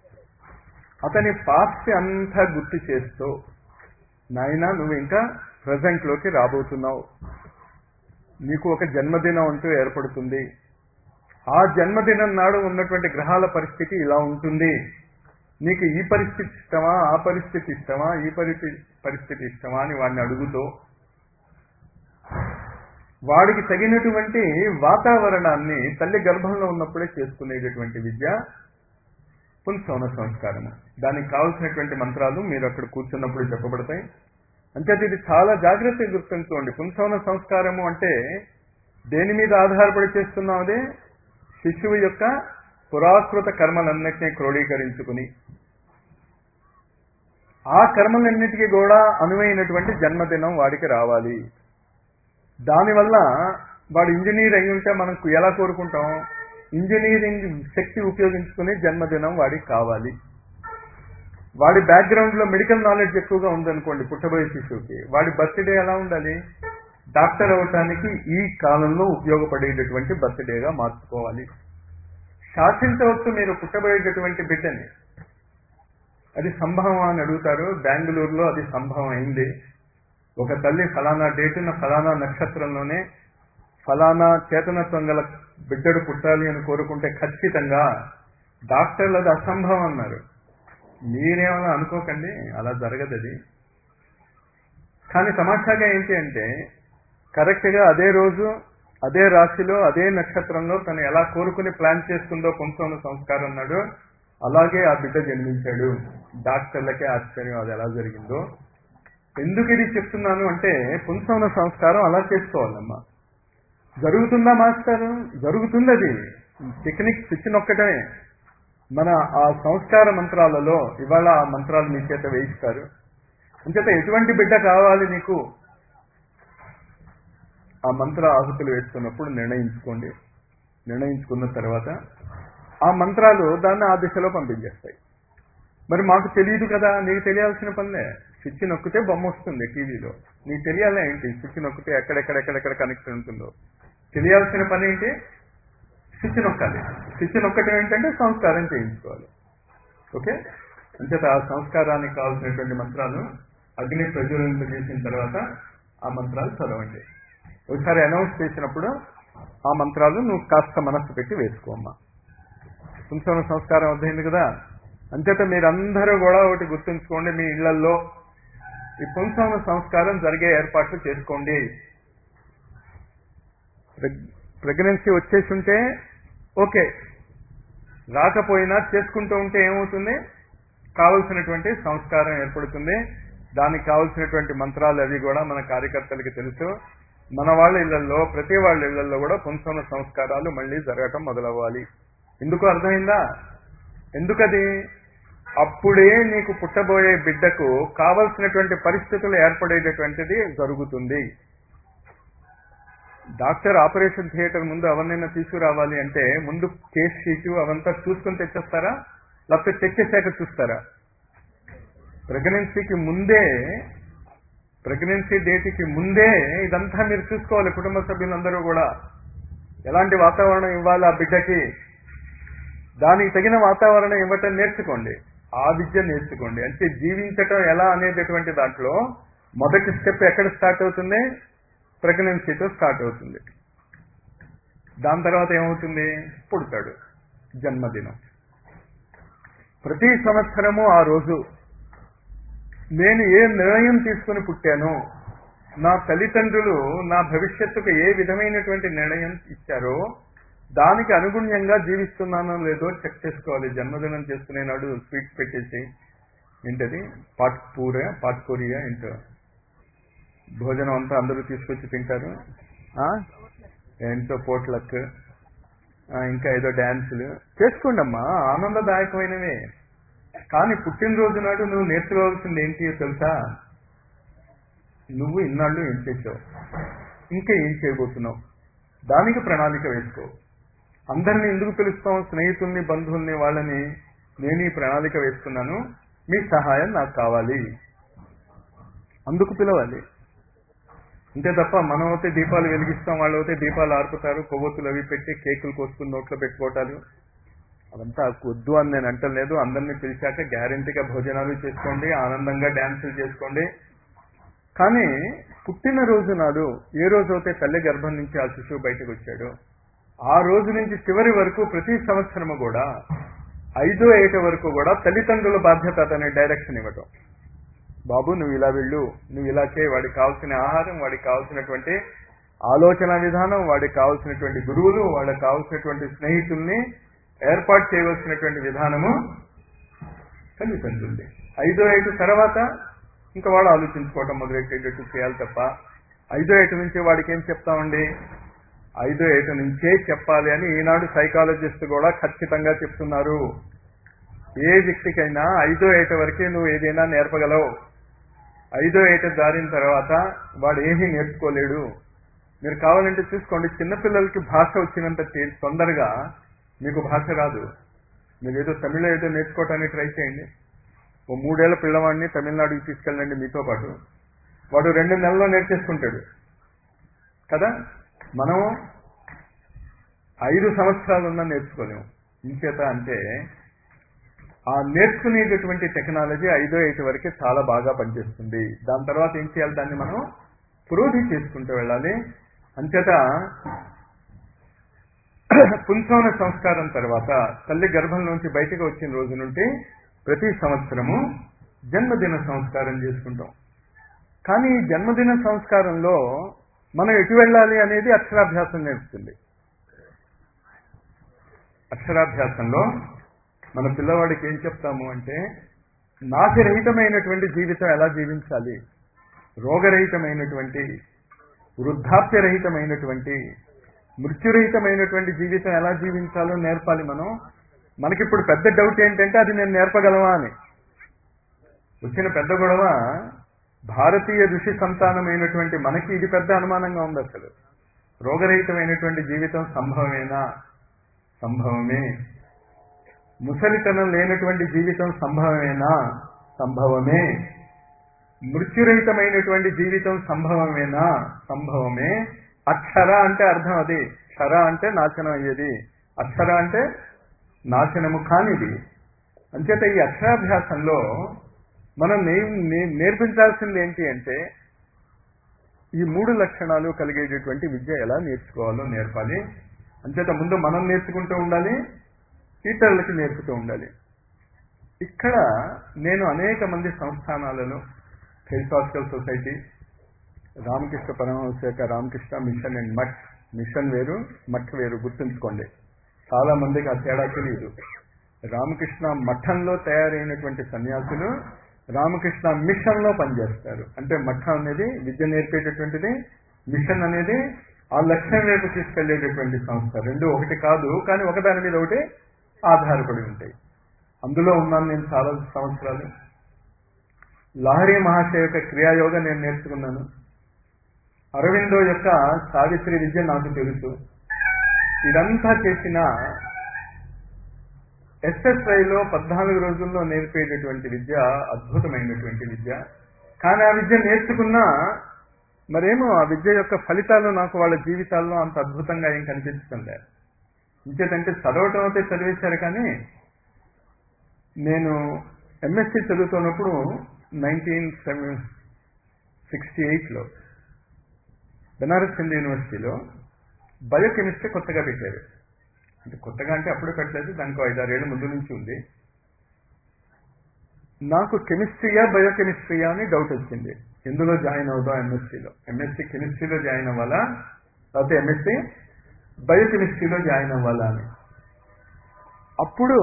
అతని పాస్ట్ అంతా గుర్తు చేస్తూ నాయన నువ్వు ఇంకా ప్రజెంట్ లోకి రాబోతున్నావు నీకు ఒక జన్మదినం అంటూ ఏర్పడుతుంది ఆ జన్మదినం నాడు ఉన్నటువంటి గ్రహాల పరిస్థితి ఇలా ఉంటుంది నీకు ఈ పరిస్థితి ఇష్టమా ఆ పరిస్థితి ఇష్టమా ఈ పరిస్థితి పరిస్థితి ఇష్టమా అని వాడిని అడుగుతూ వాడికి తగినటువంటి వాతావరణాన్ని తల్లి గర్భంలో ఉన్నప్పుడే చేసుకునేటటువంటి విద్య పుంసవన సంస్కారము దానికి కావలసినటువంటి మంత్రాలు మీరు అక్కడ కూర్చున్నప్పుడు చెప్పబడతాయి అంచేత ఇది చాలా జాగ్రత్తగా గుర్తుంచుకోండి పుంసవన సంస్కారము అంటే దేని మీద ఆధారపడి చేస్తున్నాం అదే శిశువు యొక్క పురాకృత కర్మలన్నింటినీ క్రోడీకరించుకుని ఆ కర్మలన్నిటికీ కూడా అనువైనటువంటి జన్మదినం వాడికి రావాలి దానివల్ల వాడు ఇంజనీర్ అయి ఉంటే మనకు ఎలా కోరుకుంటాం ఇంజనీరింగ్ శక్తి ఉపయోగించుకుని జన్మదినం వాడికి కావాలి వాడి బ్యాక్గ్రౌండ్ లో మెడికల్ నాలెడ్జ్ ఎక్కువగా ఉందనుకోండి పుట్టబోయే శిశువుకి వాడి బర్త్డే ఎలా ఉండాలి డాక్టర్ అవటానికి ఈ కాలంలో ఉపయోగపడేటటువంటి బర్త్డేగా మార్చుకోవాలి శాసించవచ్చు మీరు పుట్టబోయేటటువంటి బిడ్డని అది సంభవం అని అడుగుతారు బెంగళూరులో అది సంభవం అయింది ఒక తల్లి ఫలానా డేటున ఫలానా నక్షత్రంలోనే ఫలానా చేతనత్వం గల బిడ్డడు పుట్టాలి అని కోరుకుంటే ఖచ్చితంగా డాక్టర్లు అది అసంభవం అన్నారు మీరేమైనా అనుకోకండి అలా జరగదు అది కానీ తమాషాగా ఏంటి అంటే కరెక్ట్గా అదే రోజు అదే రాశిలో అదే నక్షత్రంలో తను ఎలా కోరుకుని ప్లాన్ చేసుకుందో పుంసవన సంస్కారం అన్నాడు అలాగే ఆ బిడ్డ జన్మించాడు డాక్టర్లకే ఆశ్చర్యం అది ఎలా జరిగిందో ఎందుకు ఇది చెప్తున్నాను అంటే పుంసవన సంస్కారం అలా చేసుకోవాలమ్మా జరుగుతుందా మాస్టర్ జరుగుతుంది అది టెక్నిక్ స్విచ్ నొక్కటమే మన ఆ సంస్కార మంత్రాలలో ఇవాళ ఆ మంత్రాలు మీ చేత వేయిస్తారు అంచేత ఎటువంటి బిడ్డ కావాలి నీకు ఆ మంత్ర ఆహుతులు వేస్తున్నప్పుడు నిర్ణయించుకోండి నిర్ణయించుకున్న తర్వాత ఆ మంత్రాలు దాన్ని ఆ దిశలో పంపించేస్తాయి మరి మాకు తెలియదు కదా నీకు తెలియాల్సిన పనిలే స్విచ్ నొక్కితే బొమ్మ వస్తుంది టీవీలో నీకు తెలియాలా ఏంటి స్విచ్ నొక్కితే ఎక్కడెక్కడెక్కడెక్కడ కనెక్షన్ ఉంటుందో తెలియాల్సిన పని ఏంటి స్విచ్ నొక్కాలి స్విచ్ నొక్కటం ఏంటంటే సంస్కారం చేయించుకోవాలి ఓకే అంచేత ఆ సంస్కారానికి కావాల్సినటువంటి మంత్రాలు అగ్ని ప్రజ్వలింప చేసిన తర్వాత ఆ మంత్రాలు చదవండి ఒకసారి అనౌన్స్ చేసినప్పుడు ఆ మంత్రాలు నువ్వు కాస్త మనస్సు పెట్టి వేసుకోమ్మా పుంసవన సంస్కారం అర్థమైంది కదా అంచేత మీరందరూ కూడా ఒకటి గుర్తుంచుకోండి మీ ఇళ్లలో ఈ పుంసవన సంస్కారం జరిగే ఏర్పాట్లు చేసుకోండి ప్రెగ్నెన్సీ వచ్చేసి ఉంటే ఓకే రాకపోయినా చేసుకుంటూ ఉంటే ఏమవుతుంది కావలసినటువంటి సంస్కారం ఏర్పడుతుంది దానికి కావలసినటువంటి మంత్రాలు అవి కూడా మన కార్యకర్తలకి తెలుసు మన వాళ్ళ ఇళ్లలో ప్రతి వాళ్ళ ఇళ్లలో కూడా పుంసవన సంస్కారాలు మళ్ళీ జరగటం మొదలవ్వాలి ఎందుకు అర్థమైందా ఎందుకది అప్పుడే నీకు పుట్టబోయే బిడ్డకు కావలసినటువంటి పరిస్థితులు ఏర్పడేటటువంటిది జరుగుతుంది డాక్టర్ ఆపరేషన్ థియేటర్ ముందు ఎవరినైనా తీసుకురావాలి అంటే ముందు కేస్ షీటు అవంతా చూసుకొని తెచ్చేస్తారా లేకపోతే తెచ్చేసాక చూస్తారా ప్రెగ్నెన్సీకి ముందే ప్రెగ్నెన్సీ డేట్కి ముందే ఇదంతా మీరు చూసుకోవాలి కుటుంబ సభ్యులందరూ కూడా ఎలాంటి వాతావరణం ఇవ్వాలి ఆ బిడ్డకి దానికి తగిన వాతావరణం ఇవ్వటం నేర్చుకోండి ఆ విద్య నేర్చుకోండి అంటే జీవించటం ఎలా అనేటటువంటి దాంట్లో మొదటి స్టెప్ ఎక్కడ స్టార్ట్ అవుతుంది ప్రెగ్నెన్సీతో స్టార్ట్ అవుతుంది దాని తర్వాత ఏమవుతుంది పుడతాడు జన్మదినం ప్రతి సంవత్సరము ఆ రోజు నేను ఏ నిర్ణయం తీసుకుని పుట్టానో నా తల్లిదండ్రులు నా భవిష్యత్తుకు ఏ విధమైనటువంటి నిర్ణయం ఇచ్చారో దానికి అనుగుణ్యంగా జీవిస్తున్నానో లేదో చెక్ చేసుకోవాలి జన్మదినం చేసుకునే నాడు స్వీట్స్ పెట్టేసి ఏంటది పాట్పూర పాట్పూరియా ఏంటో భోజనం అంతా అందరూ తీసుకొచ్చి తింటారు ఏంటో పోట్లక్ ఇంకా ఏదో డ్యాన్సులు చేసుకోండి అమ్మా ఆనందదాయకమైనవే కానీ పుట్టినరోజు నాడు నువ్వు నేర్చుకోవాల్సింది ఏంటి తెలుసా నువ్వు ఇన్నాళ్ళు ఏం చేసావు ఇంకా ఏం చేయబోతున్నావు దానికి ప్రణాళిక వేసుకో అందరిని ఎందుకు పిలుస్తాం స్నేహితుల్ని బంధువుల్ని వాళ్ళని నేను ఈ ప్రణాళిక వేసుకున్నాను మీ సహాయం నాకు కావాలి అందుకు పిలవాలి అంతే తప్ప మనం అయితే దీపాలు వెలిగిస్తాం వాళ్ళు అయితే దీపాలు ఆర్పుతారు కొవ్వొత్తులు అవి పెట్టి కేకులు కోసుకుని నోట్లో పెట్టుకోవటాలు అదంతా వద్దు అని నేను అంటలేదు అందరినీ పిలిచాక గ్యారంటీగా భోజనాలు చేసుకోండి ఆనందంగా డ్యాన్సులు చేసుకోండి కానీ పుట్టినరోజు నాడు ఏ రోజు అయితే తల్లి గర్భం నుంచి ఆ శిశువు బయటకు వచ్చాడు ఆ రోజు నుంచి చివరి వరకు ప్రతి సంవత్సరము కూడా ఐదో ఏట వరకు కూడా తల్లిదండ్రుల బాధ్యత అతని డైరెక్షన్ ఇవ్వటం బాబు నువ్వు ఇలా వెళ్ళు నువ్వు ఇలా చేయి వాడికి కావాల్సిన ఆహారం వాడికి కావాల్సినటువంటి ఆలోచన విధానం వాడికి కావాల్సినటువంటి గురువులు వాళ్ళకి కావాల్సినటువంటి స్నేహితుల్ని ఏర్పాటు చేయవలసినటువంటి విధానము తల్లిదండ్రులది ఐదో ఏటు తర్వాత ఇంకా వాడు ఆలోచించుకోవటం మొదలెట్టేటట్టు చేయాలి తప్ప ఐదో ఏటు నుంచి వాడికి ఏం చెప్తామండి ఐదో ఏటు నుంచే చెప్పాలి అని ఈనాడు సైకాలజిస్ట్ కూడా ఖచ్చితంగా చెప్తున్నారు ఏ వ్యక్తికైనా ఐదో ఏట వరకే నువ్వు ఏదైనా నేర్పగలవు ఐదో ఏట దారిన తర్వాత వాడు ఏమీ నేర్చుకోలేడు మీరు కావాలంటే చూసుకోండి చిన్నపిల్లలకి భాష వచ్చినంత తే- తొందరగా మీకు భాష రాదు మీరు ఏదో తమిళ ఏదో నేర్చుకోవటానికి ట్రై చేయండి ఓ మూడేళ్ల పిల్లవాడిని తమిళనాడుకి తీసుకెళ్ళండి మీతో పాటు వాడు రెండు నెలల్లో నేర్చేసుకుంటాడు కదా మనం ఐదు సంవత్సరాలున్నా నేర్చుకోలేము ఇంచేత అంటే ఆ నేర్చుకునేటటువంటి టెక్నాలజీ ఐదో ఎయిట్ వరకే చాలా బాగా పనిచేస్తుంది దాని తర్వాత ఏం చేయాలి దాన్ని మనం పురోధి చేసుకుంటూ వెళ్ళాలి అంచేత పుంసవన సంస్కారం తర్వాత తల్లి గర్భం నుంచి బయటకు వచ్చిన రోజు నుండి ప్రతి సంవత్సరము జన్మదిన సంస్కారం చేసుకుంటాం కానీ ఈ జన్మదిన సంస్కారంలో మనం ఎటు వెళ్ళాలి అనేది అక్షరాభ్యాసం నేర్పుతుంది అక్షరాభ్యాసంలో మన పిల్లవాడికి ఏం చెప్తాము అంటే నాశరహితమైనటువంటి జీవితం ఎలా జీవించాలి రోగరహితమైనటువంటి వృద్ధాప్యరహితమైనటువంటి మృత్యురహితమైనటువంటి జీవితం ఎలా జీవించాలో నేర్పాలి మనం మనకిప్పుడు పెద్ద డౌట్ ఏంటంటే అది నేను నేర్పగలవా అని వచ్చిన పెద్ద గొడవ భారతీయ ఋషి సంతానమైనటువంటి మనకి ఇది పెద్ద అనుమానంగా ఉంది అసలు రోగరహితమైనటువంటి జీవితం సంభవమేనా సంభవమే ముసలితనం లేనటువంటి జీవితం సంభవమేనా సంభవమే మృత్యురహితమైనటువంటి జీవితం సంభవమేనా సంభవమే అక్షర అంటే అర్థం అది క్షర అంటే నాశనం అయ్యేది అక్షర అంటే నాశనము కానిది అంచేత ఈ అక్షరాభ్యాసంలో మనం నే- నే- నేర్పించాల్సింది ఏంటి అంటే ఈ మూడు లక్షణాలు కలిగేటటువంటి విద్య ఎలా నేర్చుకోవాలో నేర్పాలి అంచేత ముందు మనం నేర్చుకుంటూ ఉండాలి ఇతరులకి నేర్పుతూ ఉండాలి ఇక్కడ నేను అనేక మంది సంస్థానాలలో ఫిలసాఫికల్ సొసైటీ రామకృష్ణ పరమహంస యొక్క Ramakrishna mission and math mission వేరు మఠ్ వేరు గుర్తుంచుకోండి చాలా మందికి ఆ తేడా తెలియదు రామకృష్ణ మఠంలో తయారైనటువంటి సన్యాసులు రామకృష్ణ మిషన్ లో పనిచేస్తారు అంటే మఠం అనేది విద్య నేర్పేటటువంటిది మిషన్ అనేది ఆ లక్ష్యం వైపు తీసుకెళ్లేటటువంటి సంస్థ రెండు ఒకటి కాదు కానీ ఒకదాని మీద ఒకటి ఆధారపడి ఉంటాయి అందులో ఉన్నాను నేను చాలా సంవత్సరాలు లహరి మహాశయ యొక్క క్రియాయోగ నేను నేర్చుకున్నాను అరవిందో యొక్క సావిత్రి విద్య నాకు తెలుసు ఇదంతా చేసిన ఎస్ఎస్ఐలో పద్నాలుగు రోజుల్లో నేర్పేటటువంటి విద్య అద్భుతమైనటువంటి విద్య కానీ ఆ విద్య నేర్చుకున్నా మరేమో ఆ విద్య యొక్క ఫలితాలు నాకు వాళ్ళ జీవితాల్లో అంత అద్భుతంగా ఏం కనిపించడం లేదు ఇంకేదంటే చదవటం అయితే చదివేశారు కానీ నేను ఎంఎస్సి చదువుతున్నప్పుడు నైన్టీన్ సిక్స్టీ ఎయిట్లో బెనారస్ హిందూ యూనివర్సిటీలో బయోకెమిస్ట్రీ కొత్తగా పెట్టారు అంటే కొత్తగా అంటే అప్పుడు పెట్టలేదు దానికి ఐదారేళ్ల ముందు నుంచి ఉంది నాకు కెమిస్ట్రీయా బయోకెమిస్ట్రీయా అని డౌట్ వచ్చింది ఎందులో జాయిన్ అవుదాం ఎంఎస్సీలో ఎంఎస్సీ కెమిస్ట్రీలో జాయిన్ అవ్వాలా లేకపోతే ఎంఎస్సీ బయోకెమిస్ట్రీలో జాయిన్ అవ్వాలా అని అప్పుడు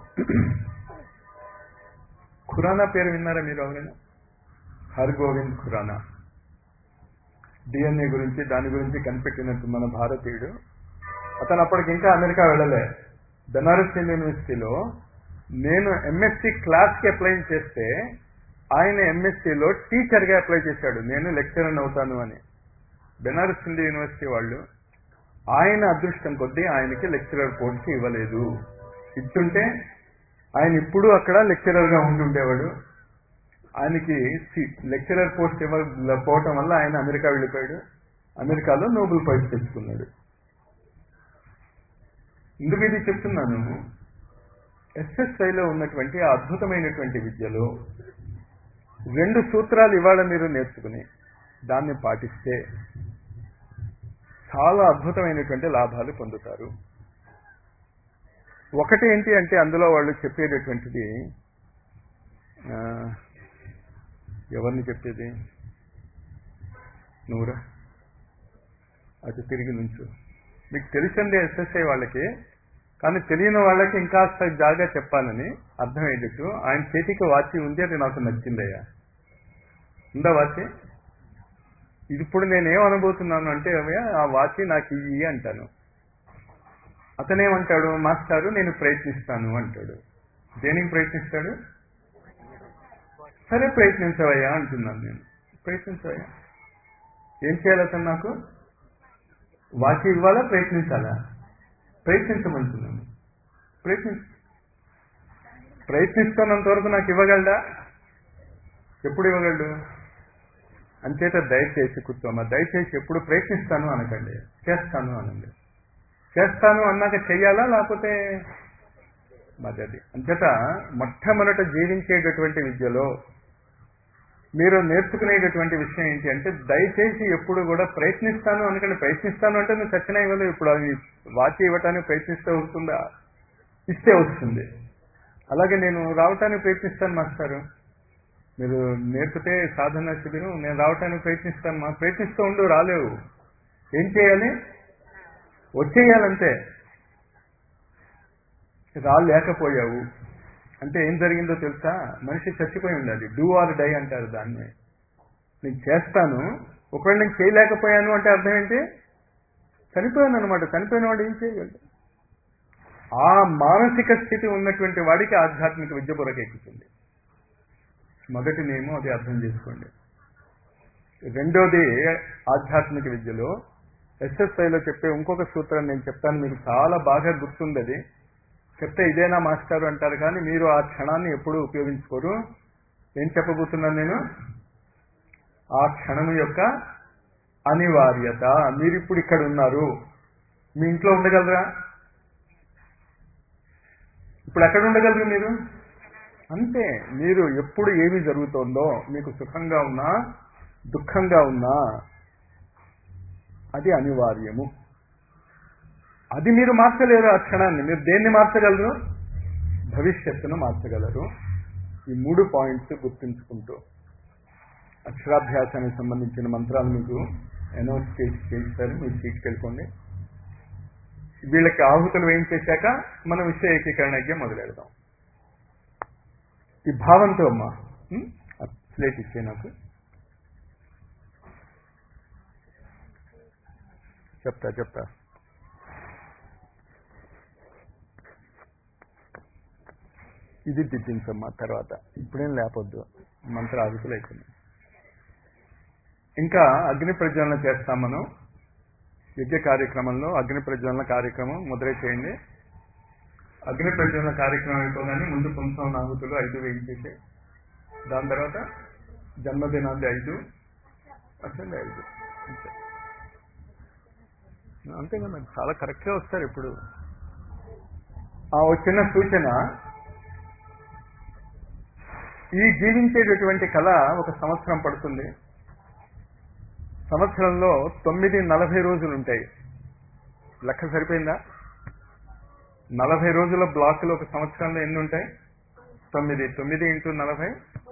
ఖురానా పేరు విన్నారా మీరు ఎవరైనా హర్గోవింద్ ఖురానా డిఎన్ఏ గురించి దాని గురించి కనిపెట్టినట్టు మన భారతీయుడు అతను అప్పటికి ఇంకా అమెరికా వెళ్ళలే బెనారస్ హిందూ యూనివర్సిటీలో నేను ఎంఎస్సి క్లాస్కి అప్లై చేస్తే ఆయన ఎంఎస్సీలో టీచర్గా అప్లై చేశాడు నేను లెక్చరర్ అవుతాను అని బెనారస్ హిందూ యూనివర్సిటీ వాళ్ళు ఆయన అదృష్టం కొద్దీ ఆయనకి లెక్చరర్ పోస్ట్ ఇవ్వలేదు ఇచ్చుంటే ఆయన ఇప్పుడు అక్కడ లెక్చరర్గా ఉంటుండేవాడు ఆయనకి లెక్చరర్ పోస్ట్ ఇవ్వకపోవటం వల్ల ఆయన అమెరికా వెళ్ళిపోయాడు అమెరికాలో నోబెల్ ప్రైజ్ తెచ్చుకున్నాడు ఎందుకు ఇది చెప్తున్నాను ఎస్ఎస్ఐలో ఉన్నటువంటి ఆ అద్భుతమైనటువంటి విద్యలో రెండు సూత్రాలు ఇవాళ మీరు నేర్చుకుని దాన్ని పాటిస్తే చాలా అద్భుతమైనటువంటి లాభాలు పొందుతారు ఒకటి ఏంటి అంటే అందులో వాళ్ళు చెప్పేటటువంటిది ఆ, ఎవరిని చెప్పేది నువ్వురా అటు తిరిగి నుంచు మీకు తెలిసిందే ఎస్ఎస్ఐ వాళ్ళకి కానీ తెలియని వాళ్ళకి ఇంకా జాగా చెప్పాలని అర్థమయ్యేటట్టు ఆయన చేతికి వాచి ఉంది అది నాకు నచ్చిందయ్యా ఉందా వాచి ఇది ఇప్పుడు నేనేం అనుభూతున్నాను అంటే అమ్మయ్య, ఆ వాచి నాకు ఇయ్యి అంటాను అతనేమంటాడు మాస్టారు నేను ప్రయత్నిస్తాను అంటాడు దేనికి ప్రయత్నిస్తాడు సరే ప్రయత్నించవయ్యా అంటున్నాను నేను ప్రయత్నించవయ్యా ఏం చేయాలి అతను నాకు వాచి ఇవ్వాలా ప్రయత్నించాలా ప్రయత్నించమంటున్నాను ప్రయత్ని ప్రయత్నిస్తున్నంత వరకు నాకు ఇవ్వగలడా ఎప్పుడు ఇవ్వగలడు అంచేత దయచేసి కూర్చోమా దయచేసి ఎప్పుడు ప్రయత్నిస్తాను అనకండి చేస్తాను అనండి చేస్తాను అన్నాక చెయ్యాలా లేకపోతే మదది అంచేత మొట్టమొదట జీవించేటటువంటి విద్యలో మీరు నేర్చుకునేటటువంటి విషయం ఏంటి అంటే దయచేసి ఎప్పుడు కూడా ప్రయత్నిస్తాను అనుకండి ప్రయత్నిస్తాను అంటే నువ్వు చచ్చిన ఇవ్వలేదు ఇప్పుడు అది వాచి ఇవ్వటానికి ప్రయత్నిస్తే వస్తుందా ఇస్తే వస్తుంది అలాగే నేను రావటానికి ప్రయత్నిస్తాను మాస్టారు మీరు నేర్పితే సాధన శిబిరం నేను రావటానికి ప్రయత్నిస్తాను మా ప్రయత్నిస్తూ ఉండు రాలేవు ఏం చేయాలి వచ్చేయాలంతే రాలేకపోయావు అంటే ఏం జరిగిందో తెలుసా మనిషి చచ్చిపోయి ఉండాలి డూ ఆర్ డై అంటారు దాన్ని నేను చేస్తాను ఒకవేళ నేను చేయలేకపోయాను అంటే అర్థం ఏంటి చనిపోయాను అనమాట చనిపోయిన వాడు ఏం చేయగలడు ఆ మానసిక స్థితి ఉన్నటువంటి వాడికి ఆధ్యాత్మిక విద్య బురకెక్కుతుంది మొదటి నియమం అది అర్థం చేసుకోండి రెండోది ఆధ్యాత్మిక విద్యలో ఎస్ఎస్ఐలో చెప్పే ఇంకొక సూత్రం నేను చెప్తాను మీకు చాలా బాగా గుర్తుంది అది చెప్తే ఇదేనా మాస్టారు అంటారు కానీ మీరు ఆ క్షణాన్ని ఎప్పుడూ ఉపయోగించుకోరు ఏం చెప్పబోతున్నాను నేను ఆ క్షణం యొక్క అనివార్యత మీరు ఇప్పుడు ఇక్కడ ఉన్నారు మీ ఇంట్లో ఉండగలరా ఇప్పుడు ఎక్కడ ఉండగలరు మీరు అంతే మీరు ఎప్పుడు ఏమి జరుగుతోందో మీకు సుఖంగా ఉన్నా దుఃఖంగా ఉన్నా అది అనివార్యము అది మీరు మార్చలేరు ఆ క్షణాన్ని మీరు దేన్ని మార్చగలరు భవిష్యత్తును మార్చగలరు ఈ మూడు పాయింట్స్ గుర్తుంచుకుంటూ అక్షరాభ్యాసానికి సంబంధించిన మంత్రాలు మీకు అనౌన్స్ చేసి చేస్తారు మీరు తీసుకెళ్ళిపోండి వీళ్ళకి ఆహుతులు వేయించేశాక మన విషయ ఏకీకరణకి మొదలెడదాం ఈ భావంతో అమ్మా ఉం? ఆ ప్లేట్ ఇచ్చే నాకు చెప్తా చెప్తా ఇది దిద్దించమ్మా తర్వాత ఇప్పుడేం లేపొద్దు మంత్ర ఆహుతులు అయిపోయింది ఇంకా అగ్ని ప్రజ్వలన చేస్తాం మనం యజ్ఞ కార్యక్రమంలో అగ్ని ప్రజ్వలన కార్యక్రమం మొదలై చేయండి అగ్ని ప్రజ్వలన కార్యక్రమం అయిపోగానే ముందు పుంసం ఆహుతులు ఐదు వేయించేసి దాని తర్వాత జన్మదినాది ఐదు అసలు ఐదు అంతే అంతేగా మరి చాలా కరెక్ట్గా వస్తారు ఇప్పుడు ఆ ఒక చిన్న సూచన ఈ జీవించేటటువంటి కళ ఒక సంవత్సరం పడుతుంది సంవత్సరంలో తొమ్మిది నలభై రోజులు ఉంటాయి లెక్క సరిపోయిందా నలభై రోజుల బ్లాకులు ఒక సంవత్సరంలో ఎన్ని ఉంటాయి తొమ్మిది తొమ్మిది ఇంటూ నలభై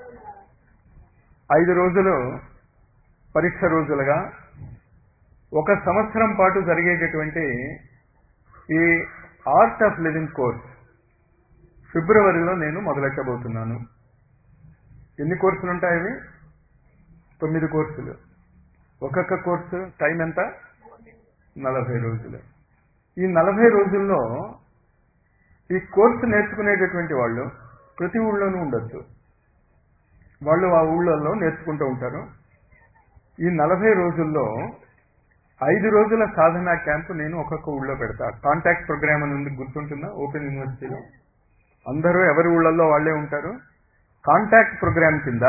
ఐదు రోజులు పరీక్ష రోజులుగా ఒక సంవత్సరం పాటు జరిగేటటువంటి ఈ ఆర్ట్ ఆఫ్ లివింగ్ కోర్స్ ఫిబ్రవరిలో నేను మొదలెట్టబోతున్నాను ఎన్ని కోర్సులు ఉంటాయి అవి తొమ్మిది కోర్సులు ఒక్కొక్క కోర్సు టైం ఎంత నలభై రోజులు ఈ నలభై రోజుల్లో ఈ కోర్సు నేర్చుకునేటటువంటి వాళ్ళు ప్రతి ఊళ్ళోనూ ఉండొచ్చు వాళ్ళు ఆ ఊళ్ళల్లో నేర్చుకుంటూ ఉంటారు ఈ నలభై రోజుల్లో ఐదు రోజుల సాధనా క్యాంపు నేను ఒక్కొక్క ఊళ్ళో పెడతా కాంటాక్ట్ ప్రోగ్రామ్ అని ఉంది గుర్తుంటుందా ఓపెన్ యూనివర్సిటీలో అందరూ ఎవరి ఊళ్ళల్లో వాళ్ళే ఉంటారు కాంటాక్ట్ ప్రోగ్రామ్ కింద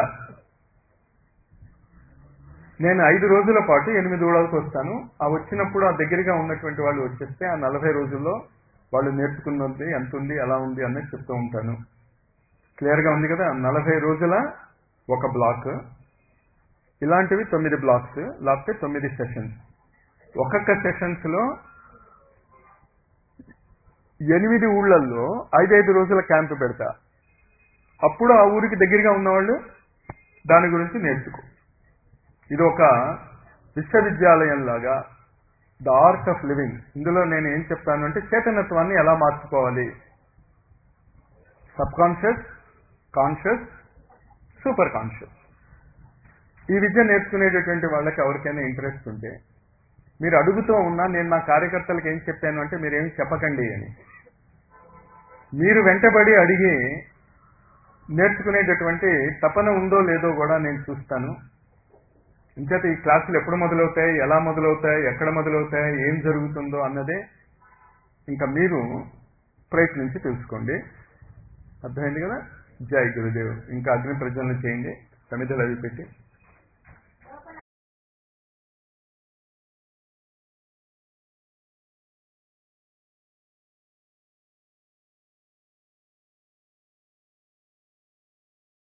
నేను ఐదు రోజుల పాటు ఎనిమిది ఊళ్ళకి వస్తాను ఆ వచ్చినప్పుడు ఆ దగ్గరగా ఉన్నటువంటి వాళ్ళు వచ్చేస్తే ఆ నలభై రోజుల్లో వాళ్ళు నేర్చుకున్నది ఎంత ఉంది ఎలా ఉంది అన్నది చెప్తూ ఉంటాను క్లియర్గా ఉంది కదా నలభై రోజుల ఒక బ్లాక్ ఇలాంటివి తొమ్మిది బ్లాక్స్ లేకపోతే తొమ్మిది సెషన్స్ ఒక్కొక్క సెషన్స్ లో ఎనిమిది ఊళ్ళల్లో ఐదైదు రోజుల క్యాంపు పెడతా అప్పుడు ఆ ఊరికి దగ్గరగా ఉన్నవాళ్ళు దాని గురించి నేర్చుకో ఇది ఒక విశ్వవిద్యాలయం లాగా ద ఆర్ట్ ఆఫ్ లివింగ్ ఇందులో నేను ఏం చెప్తాను అంటే చైతన్యత్వాన్ని ఎలా మార్చుకోవాలి subconscious conscious super conscious ఈ విద్య నేర్చుకునేటటువంటి వాళ్ళకి ఎవరికైనా ఇంట్రెస్ట్ ఉంటే మీరు అడుగుతూ ఉన్నా నేను నా కార్యకర్తలకు ఏం చెప్పాను అంటే మీరేం చెప్పకండి అని మీరు వెంటబడి అడిగి నేర్చుకునేటటువంటి తపన ఉందో లేదో కూడా నేను చూస్తాను ఇంచేత ఈ క్లాసులు ఎప్పుడు మొదలవుతాయి ఎలా మొదలవుతాయి ఎక్కడ మొదలవుతాయి ఏం జరుగుతుందో అన్నదే ఇంకా మీరు ప్రయత్నించి తెలుసుకోండి అర్థమైంది కదా జై గురుదేవ్ ఇంకా అగ్ని ప్రజ్వలన చేయండి సమిధలు అవి పెట్టి